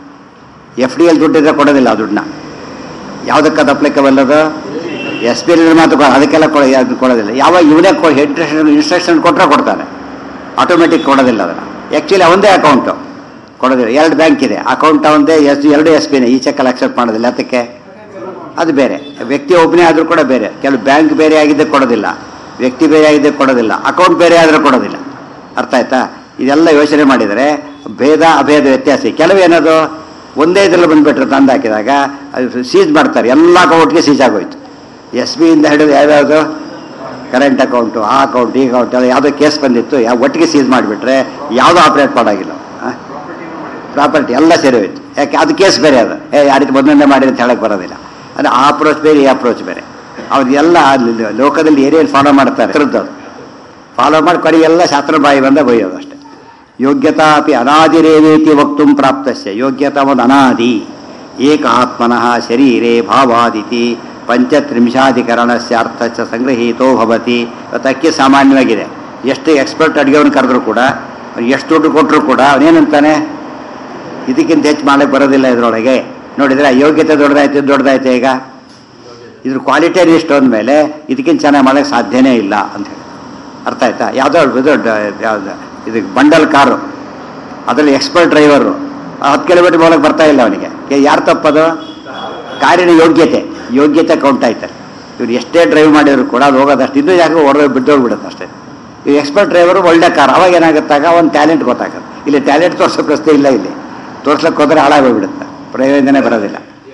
ಎಫ್ ಡಿ ಎಲ್ ದುಡ್ಡಿದ್ರೆ ಕೊಡೋದಿಲ್ಲ ಆ ದುಡ್ಡನ್ನ ಯಾವುದಕ್ಕದು ಅಪ್ಲಿಕಬಲ್ ಅದು ಎಸ್ ಪಿ ಎಲ್ ಮಾತು ಕೊ- ಅದಕ್ಕೆಲ್ಲ ಕೊಡ ಅದು ಕೊಡೋದಿಲ್ಲ ಯಾವಾಗ ಇವನೇ ಇನ್ಸ್ಟ್ರಕ್ಷನ್ ಇನ್ಸ್ಟ್ರಕ್ಷನ್ ಕೊಟ್ಟರೆ ಕೊಡ್ತಾನೆ ಆಟೋಮೆಟಿಕ್ ಕೊಡೋದಿಲ್ಲ ಅದನ್ನು ಆ್ಯಕ್ಚುಲಿ ಅವಂದೇ ಅಕೌಂಟು ಕೊಡೋದಿಲ್ಲ ಎರಡು ಬ್ಯಾಂಕ್ ಇದೆ ಅಕೌಂಟ್ ಅವಂದೇ ಎಸ್ ಎರಡು ಎಸ್ ಪಿನೇ ಈ ಚೆಕ್ಕಲ್ಲಿ ಅಕ್ಸೆಪ್ಟ್ ಮಾಡೋದಿಲ್ಲ ಅದಕ್ಕೆ ಅದು ಬೇರೆ ವ್ಯಕ್ತಿ ಒಬ್ಬನೇ ಆದರೂ ಕೂಡ ಬೇರೆ ಕೆಲವು ಬ್ಯಾಂಕ್ ಬೇರೆ ಆಗಿದ್ದೆ ಕೊಡೋದಿಲ್ಲ ವ್ಯಕ್ತಿ ಬೇರೆ ಆಗಿದ್ದೆ ಕೊಡೋದಿಲ್ಲ ಅಕೌಂಟ್ ಬೇರೆ ಆದರೆ ಕೊಡೋದಿಲ್ಲ ಅರ್ಥ ಆಯ್ತಾ ಇದೆಲ್ಲ ಯೋಚನೆ ಮಾಡಿದರೆ ಭೇದ ಅಭೇದ ವ್ಯತ್ಯಾಸ ಕೆಲವು ಏನದು ಒಂದೇ ಇದರಲ್ಲಿ ಬಂದುಬಿಟ್ರೆ ತಂದು ಹಾಕಿದಾಗ ಅದು ಸೀಜ್ ಮಾಡ್ತಾರೆ ಎಲ್ಲ ಅಕೌಂಟ್ಗೆ ಸೀಜ್ ಆಗೋಯ್ತು ಎಸ್ ಬಿಯಿಂದ ಹಿಡಿದು ಯಾವ್ಯಾವುದು ಕರೆಂಟ್ ಅಕೌಂಟು ಆ ಅಕೌಂಟ್ ಈ ಅಕೌಂಟ್ ಎಲ್ಲ ಯಾವುದೋ ಕೇಸ್ ಬಂದಿತ್ತು ಯಾವ ಒಟ್ಟಿಗೆ ಸೀಜ್ ಮಾಡಿಬಿಟ್ರೆ ಯಾವುದೂ ಆಪ್ರೇಟ್ ಮಾಡೋಗಿಲ್ಲ ಹಾಂ ಪ್ರಾಪರ್ಟಿ ಎಲ್ಲ ಸೇರಿ ಹೋಯ್ತು ಯಾಕೆ ಅದು ಕೇಸ್ ಬೇರೆ ಅದು ಏ ಯಾವ ರೀತಿ ಮೊದಲನೇ ಮಾಡಿ ಅಂತ ಹೇಳಕ್ಕೆ ಬರೋದಿಲ್ಲ ಅಂದರೆ ಆ ಅಪ್ರೋಚ್ ಬೇರೆ ಈ ಅಪ್ರೋಚ್ ಬೇರೆ ಅವ್ರಿಗೆಲ್ಲ ಅಲ್ಲಿ ಲೋಕದಲ್ಲಿ ಏನೇನು ಫಾಲೋ ಮಾಡ್ತಾರೆ ಅದು ಫಾಲೋ ಮಾಡಿ ಕೊನೆಗೆಲ್ಲ ಶಾಸ್ತ್ರ ಬಾಯಿ ಬಂದ ಬೈಯೋದು ಅಷ್ಟೇ ಯೋಗ್ಯತಾ ಅಪಿ ಅನಾದಿರೇವೇತಿ ವಕ್ತು ಪ್ರಾಪ್ತಸ್ಯ ಯೋಗ್ಯತಾ ಒಂದು ಅನಾದಿ ಏಕ ಆತ್ಮನಃ ಶರೀರೇ ಭಾವಾದಿತಿ ಪಂಚತ್ರಿಂಶಾಧಿಕರಣಸ್ಯ ಅರ್ಥಚ್ಚ ಸಂಗ್ರಹೀತೋ ಭವತಿ ಇವತ್ತಕ್ಕೆ ಸಾಮಾನ್ಯವಾಗಿದೆ ಎಷ್ಟು ಎಕ್ಸ್ಪರ್ಟ್ ಅಡುಗೆವನ್ನ ಕರೆದ್ರು ಕೂಡ ಎಷ್ಟು ದುಡ್ಡು ಕೊಟ್ಟರು ಕೂಡ ಅವನೇನಂತಾನೆ ಇದಕ್ಕಿಂತ ಹೆಚ್ಚು ಮಾಡಕ್ಕೆ ಬರೋದಿಲ್ಲ ಇದರೊಳಗೆ ನೋಡಿದ್ರೆ ಯೋಗ್ಯತೆ ದೊಡ್ಡದಾಯ್ತು ದೊಡ್ಡದಾಯ್ತು ಈಗ ಇದ್ರ ಕ್ವಾಲಿಟಿ ಇಷ್ಟು ಅಂದಮೇಲೆ ಇದಕ್ಕಿಂತ ಚೆನ್ನಾಗಿ ಮಾಡೋಕ್ಕೆ ಸಾಧ್ಯನೇ ಇಲ್ಲ ಅಂತ ಹೇಳಿ ಅರ್ಥ ಆಯ್ತಾ ಯಾವುದೋ ಇದು ಡ- ಯಾವ್ದು ಇದು ಬಂಡಲ್ ಕಾರು ಅದರಲ್ಲಿ ಎಕ್ಸ್ಪರ್ಟ್ ಡ್ರೈವರು ಹತ್ತು ಕಿಲೋಮೀಟರ್ ಮೂಲಕ ಬರ್ತಾ ಇಲ್ಲ ಅವನಿಗೆ ಯಾರು ತಪ್ಪದು ಕಾರಿನ ಯೋಗ್ಯತೆ ಯೋಗ್ಯತೆ ಕೌಂಟ್ ಆಯ್ತಾರೆ ಇವ್ರು ಎಷ್ಟೇ ಡ್ರೈವ್ ಮಾಡಿದ್ರು ಕೂಡ ಅದು ಹೋಗೋದಷ್ಟು ಇನ್ನೂ ಯಾಕೆ ಹೊಡೆದು ಬಿದ್ದೋಗ್ಬಿಡುತ್ತೆ ಅಷ್ಟೇ ಈ ಎಕ್ಸ್ಪರ್ಟ್ ಡ್ರೈವರು ಒಳ್ಳೆ ಕಾರ್ ಅವಾಗ ಏನಾಗುತ್ತಾಗ ಒಂದು ಟ್ಯಾಲೆಂಟ್ ಗೊತ್ತಾಗುತ್ತೆ ಇಲ್ಲಿ ಟ್ಯಾಲೆಂಟ್ ತೋರ್ಸೋ ಪ್ರಶ್ನೆ ಇಲ್ಲ ಇಲ್ಲಿ ತೋರ್ಸಕ್ಕೆ ಹೋದ್ರೆ ಹಾಳಾಗೋಗ್ಬಿಡುತ್ತೆ ಪ್ರಯೋಜನ ಬರೋದಿಲ್ಲ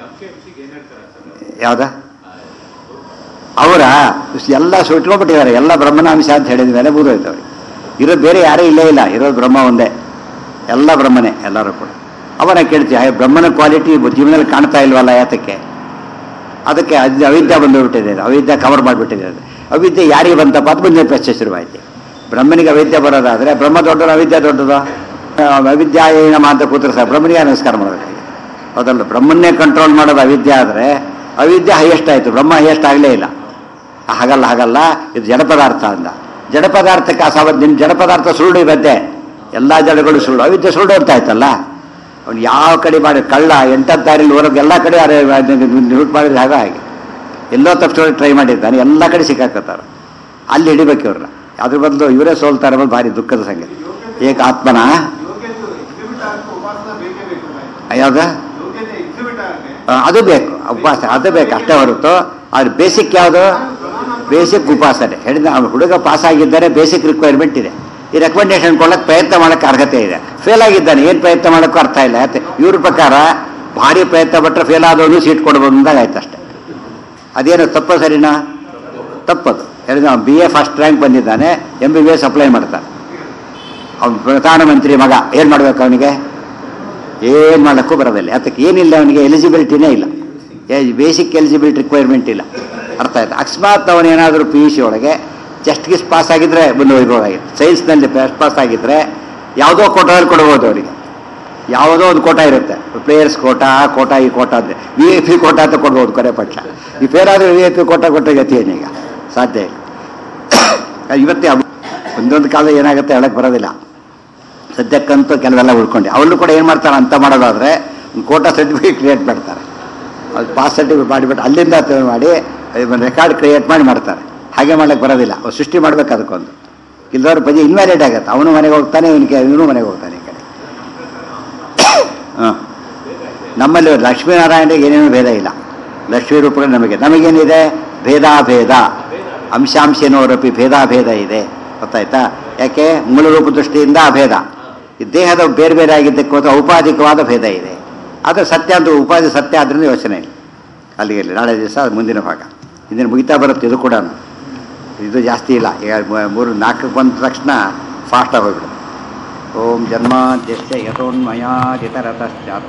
ಯಾವ್ದಾ ಅವರ ಎಲ್ಲ ಸುಟ್ಕೊಂಡ್ಬಿಟ್ಟಿದ್ದಾರೆ ಎಲ್ಲ ಬ್ರಹ್ಮನಾಂಶ ಅಂತ ಹೇಳಿದ ಮೇಲೆ ಮುಗಿದೋಯ್ತು ಅವ್ರಿಗೆ ಇರೋದು ಬೇರೆ ಯಾರೂ ಇಲ್ಲೇ ಇಲ್ಲ ಇರೋದು ಬ್ರಹ್ಮ ಒಂದೇ ಎಲ್ಲ ಬ್ರಹ್ಮನೇ ಎಲ್ಲರೂ ಕೂಡ ಅವನ ಕೇಳ್ತೀವಿ ಹಾಗೆ ಬ್ರಹ್ಮನ ಕ್ವಾಲಿಟಿ ಜೀವನದಲ್ಲಿ ಕಾಣ್ತಾ ಇಲ್ವಲ್ಲ ಯಾತಕ್ಕೆ ಅದಕ್ಕೆ ಅದು ಅವಿದ್ಯೆ ಬಂದುಬಿಟ್ಟಿದೆ ಅದು. ಅವಿದ್ಯೆ ಕವರ್ ಮಾಡಿಬಿಟ್ಟಿದೆ ಅದು. ಅವಿದ್ಯೆ ಯಾರಿಗೆ ಬಂತಪ್ಪ ಅದು ಮುಂದೆ ಪ್ರಶ್ನೆ ಶುರುವಾಯಿತು ಬ್ರಹ್ಮನಿಗೆ ಅವಿದ್ಯೆ ಬರೋದಾದರೆ ಬ್ರಹ್ಮ ದೊಡ್ಡದು ಅವಿದ್ಯೆ ದೊಡ್ಡದು ಅವಿದ್ಯಾಯೇನ ಅಂತ ಕೂತ್ರೆ ಸಹ ಬ್ರಹ್ಮನಿಗೆ ನಮಸ್ಕಾರ ಮಾಡಬೇಕಾಗಿ ಹೌದಲ್ಲ ಬ್ರಹ್ಮನ್ನೇ ಕಂಟ್ರೋಲ್ ಮಾಡೋದು ಅವಿದ್ಯೆ ಆದರೆ ಅವಿದ್ಯೆ ಹೈಯೆಸ್ಟ್ ಆಯಿತು ಬ್ರಹ್ಮ ಹೈಯೆಸ್ಟ್ ಆಗಲೇ ಇಲ್ಲ ಹಾಗಲ್ಲ ಹಾಗಲ್ಲ ಇದು ಜಡ ಪದಾರ್ಥ ಅಂದ ಜಡ ಪದಾರ್ಥಕ್ಕೆ ಅಸಾವ ನಿನ್ನ ಜಡ ಪದಾರ್ಥ ಸುಳ್ಳು ಇರುತ್ತೆ ಎಲ್ಲ ಜಡಗಳು ಸುಳ್ಳು ಅವಿದ್ಯೆ ಸುಳ್ಳು ಅಂತ ಆಯ್ತಲ್ಲ ಅವ್ನು ಯಾವ ಕಡೆ ಮಾಡಿ ಕಳ್ಳ ಎಂಟತ್ತು ದಾರಿಲಿ ಹೋರೋದು ಎಲ್ಲ ಕಡೆ ರೂಟ್ ಮಾಡಿದ್ರೆ ಹಾಗೆ ಹಾಗೆ ಎಲ್ಲೋ ತಪ್ಪಿಸೋಕೆ ಟ್ರೈ ಮಾಡಿದ್ದಾನೆ ಎಲ್ಲ ಕಡೆ ಸಿಕ್ಕಾಕತ್ತಾರೆ ಅಲ್ಲಿ ಹಿಡಿಬೇಕು ಇವ್ರನ್ನ ಅದ್ರ ಬದಲು ಇವರೇ ಸೋಲ್ತಾರೆ ಅನ್ನೋದು ಭಾರಿ ದುಃಖದ ಸಂಗತಿ ಏಕ ಆತ್ಮನ ಯೋಗ್ಯತೆ ಎಕ್ಸಿಬಿಟ್ ಆಗಕ್ಕೆ ಉಪಾಸನ ಬೇಕೇ ಬೇಕು ಮಾರ್ರೆ. ಯಾವ್ದು ಯೋಗ್ಯತೆ ಎಕ್ಸಿಬಿಟ್ ಆಗಕ್ಕೆ ಆ, ಅದು ಬೇಕು ಉಪವಾಸ ಅದು ಬೇಕು ಅಷ್ಟೇ ಹೊರತು ಅದ್ರ ಬೇಸಿಕ್ ಯಾವುದು ಬೇಸಿಕ್ ಉಪಾಸನೆ ಹೇಳಿದ ಅವ್ನು ಹುಡುಗ ಪಾಸ್ ಆಗಿದ್ದಾರೆ ಬೇಸಿಕ್ ರಿಕ್ವೈರ್ಮೆಂಟ್ ಇದೆ ಈ ರೆಕಮೆಂಡೇಶನ್ ಕೊಡಕ್ಕೆ ಪ್ರಯತ್ನ ಮಾಡೋಕ್ಕೆ ಅರ್ಹತೆ ಇದೆ ಫೇಲ್ ಆಗಿದ್ದಾನೆ ಏನು ಪ್ರಯತ್ನ ಮಾಡೋಕ್ಕೂ ಅರ್ಥ ಇಲ್ಲ ಯಾಕೆ ಇವ್ರ ಪ್ರಕಾರ ಭಾರಿ ಪ್ರಯತ್ನ ಪಟ್ಟರೆ ಫೇಲ್ ಆದವನು ಸೀಟ್ ಕೊಡ್ಬೋದು ಅಂದಾಗ ಆಯ್ತು ಅಷ್ಟೇ ಅದೇನು ತಪ್ಪ ಸರಿನಾ ತಪ್ಪದು ಹೇಳಿದ ಬಿ ಎ ಫಸ್ಟ್ ರ್ಯಾಂಕ್ ಬಂದಿದ್ದಾನೆ M B B S apply ಮಾಡ್ತಾನೆ ಅವ್ನು ಪ್ರಧಾನಮಂತ್ರಿ ಮಗ ಏನು ಮಾಡ್ಬೇಕು ಅವನಿಗೆ ಏನು ಮಾಡೋಕ್ಕೂ ಬರೋದಿಲ್ಲ ಅದಕ್ಕೆ ಏನಿಲ್ಲ ಅವನಿಗೆ ಎಲಿಜಿಬಿಲಿಟಿನೇ ಇಲ್ಲ ಬೇಸಿಕ್ ಎಲಿಜಿಬಿಲಿಟಿ ರಿಕ್ವೈರ್ಮೆಂಟ್ ಇಲ್ಲ ಅರ್ಥ ಆಯ್ತು ಅಕಸ್ಮಾತ್ ಅವನೇನಾದರೂ ಪಿ ಯು ಸಿ ಒಳಗೆ ಜಸ್ಟ್ ಗಿಸ್ ಪಾಸ್ ಆಗಿದ್ರೆ ಬಂದು ಹೋಗ್ಬೋದಾಗಿತ್ತು ಸೈನ್ಸ್ನಲ್ಲಿ ಬೆಸ್ಟ್ ಪಾಸ್ ಆಗಿದ್ರೆ ಯಾವುದೋ ಕೊಟ್ಟೋದ್ರೆ ಕೊಡ್ಬೋದು ಅವರಿಗೆ ಯಾವುದೋ ಒಂದು ಕೋಟ ಇರುತ್ತೆ ಪ್ಲೇಯರ್ಸ್ ಕೋಟ ಆ ಕೋಟ ಈ ಕೋಟ ಅಂದರೆ ವಿ ಐ ಪಿ ಕೋಟ ಅಂತ ಕೊಡ್ಬೋದು ಕೊನೆ ಪಕ್ಷ ಈ ಫೇರ್ ಆದರೆ ವಿ ಐ ಪಿ ಕೋಟ ಕೊಟ್ಟ ಗತಿ ಏನೀಗ ಸಾಧ್ಯ ಇಲ್ಲ ಇವತ್ತೇ ಅವ್- ಒಂದೊಂದು ಕಾಲ ಏನಾಗುತ್ತೆ ಹೇಳಕ್ಕೆ ಬರೋದಿಲ್ಲ ಸದ್ಯಕ್ಕಂತೂ ಕೆಲವೆಲ್ಲ ಉಳ್ಕೊಂಡೆ ಅವಳು ಕೂಡ ಏನು ಮಾಡ್ತಾರೆ ಅಂತ ಮಾಡೋದಾದ್ರೆ ಒಂದು ಕೋಟಾ ಸರ್ಟಿಫಿಕೇಟ್ ಕ್ರಿಯೇಟ್ ಮಾಡ್ತಾರೆ ಅದು ಪಾಸ್ ಸರ್ಟಿಫಿಕೇಟ್ ಮಾಡಿಬಿಟ್ಟು ಅಲ್ಲಿಂದ ತ- ಮಾಡಿ ರೆಕಾರ್ಡ್ ಕ್ರಿಯೇಟ್ ಮಾಡಿ ಮಾಡ್ತಾರೆ ಹಾಗೆ ಮಾಡ್ಲಿಕ್ಕೆ ಬರೋದಿಲ್ಲ ಅವ್ರು ಸೃಷ್ಟಿ ಮಾಡ್ಬೇಕು ಅದಕ್ಕೊಂದು ಇಲ್ಲದವ್ರ ಪದಿ ಇನ್ವ್ಯಾಲಿಡ್ ಆಗುತ್ತೆ ಅವನು ಮನೆಗೆ ಹೋಗ್ತಾನೆ ಇವನಿಗೆ ಇವನು ಮನೆಗೆ ಹೋಗ್ತಾನೆ ಈ ಕಡೆ ಹಾಂ ನಮ್ಮಲ್ಲಿ ಲಕ್ಷ್ಮೀನಾರಾಯಣರಿಗೆ ಏನೇನು ಭೇದ ಇಲ್ಲ ಲಕ್ಷ್ಮೀ ರೂಪಗಳು ನಮಗೆ ನಮಗೇನಿದೆ ಭೇದಾಭೇದ ಅಂಶಾಂಶನೋರಪಿ ಭೇದಾಭೇದ ಇದೆ ಗೊತ್ತಾಯ್ತಾ ಯಾಕೆ ಮೂಲ ರೂಪ ದೃಷ್ಟಿಯಿಂದ ಅಭೇದ ಈ ದೇಹದ ಬೇರೆ ಬೇರೆ ಆಗಿದ್ದಕ್ಕೋಸ್ಕರ ಔಪಾಧಿಕವಾದ ಭೇದ ಇದೆ ಆದರೆ ಸತ್ಯ ಅಂತ ಉಪಾಧಿ ಸತ್ಯ ಆದ್ರಿಂದ ಯೋಚನೆ ಇಲ್ಲ ಅಲ್ಲಿಗೆ ಇಲ್ಲಿ ನಾಳೆ ದಿವಸ ಅದು ಮುಂದಿನ ಭಾಗ ಇಂದಿನ ಮುಗಿತಾ ಬರುತ್ತೆ ಇದು ಕೂಡ ಇದು ಜಾಸ್ತಿ ಇಲ್ಲ ಈಗ ಮೂ- ಮೂರು ನಾಲ್ಕಕ್ಕೆ ಬಂದ ತಕ್ಷಣ ಫಾಸ್ಟಾಗಿ ಹೋಗ್ಬಿಡುತ್ತೆ ಓಂ ಜನ್ಮಾದ್ಯಸ್ಯ ಯಥೋನ್ಮಯಾದಿತರತಶ್ಚಾತ್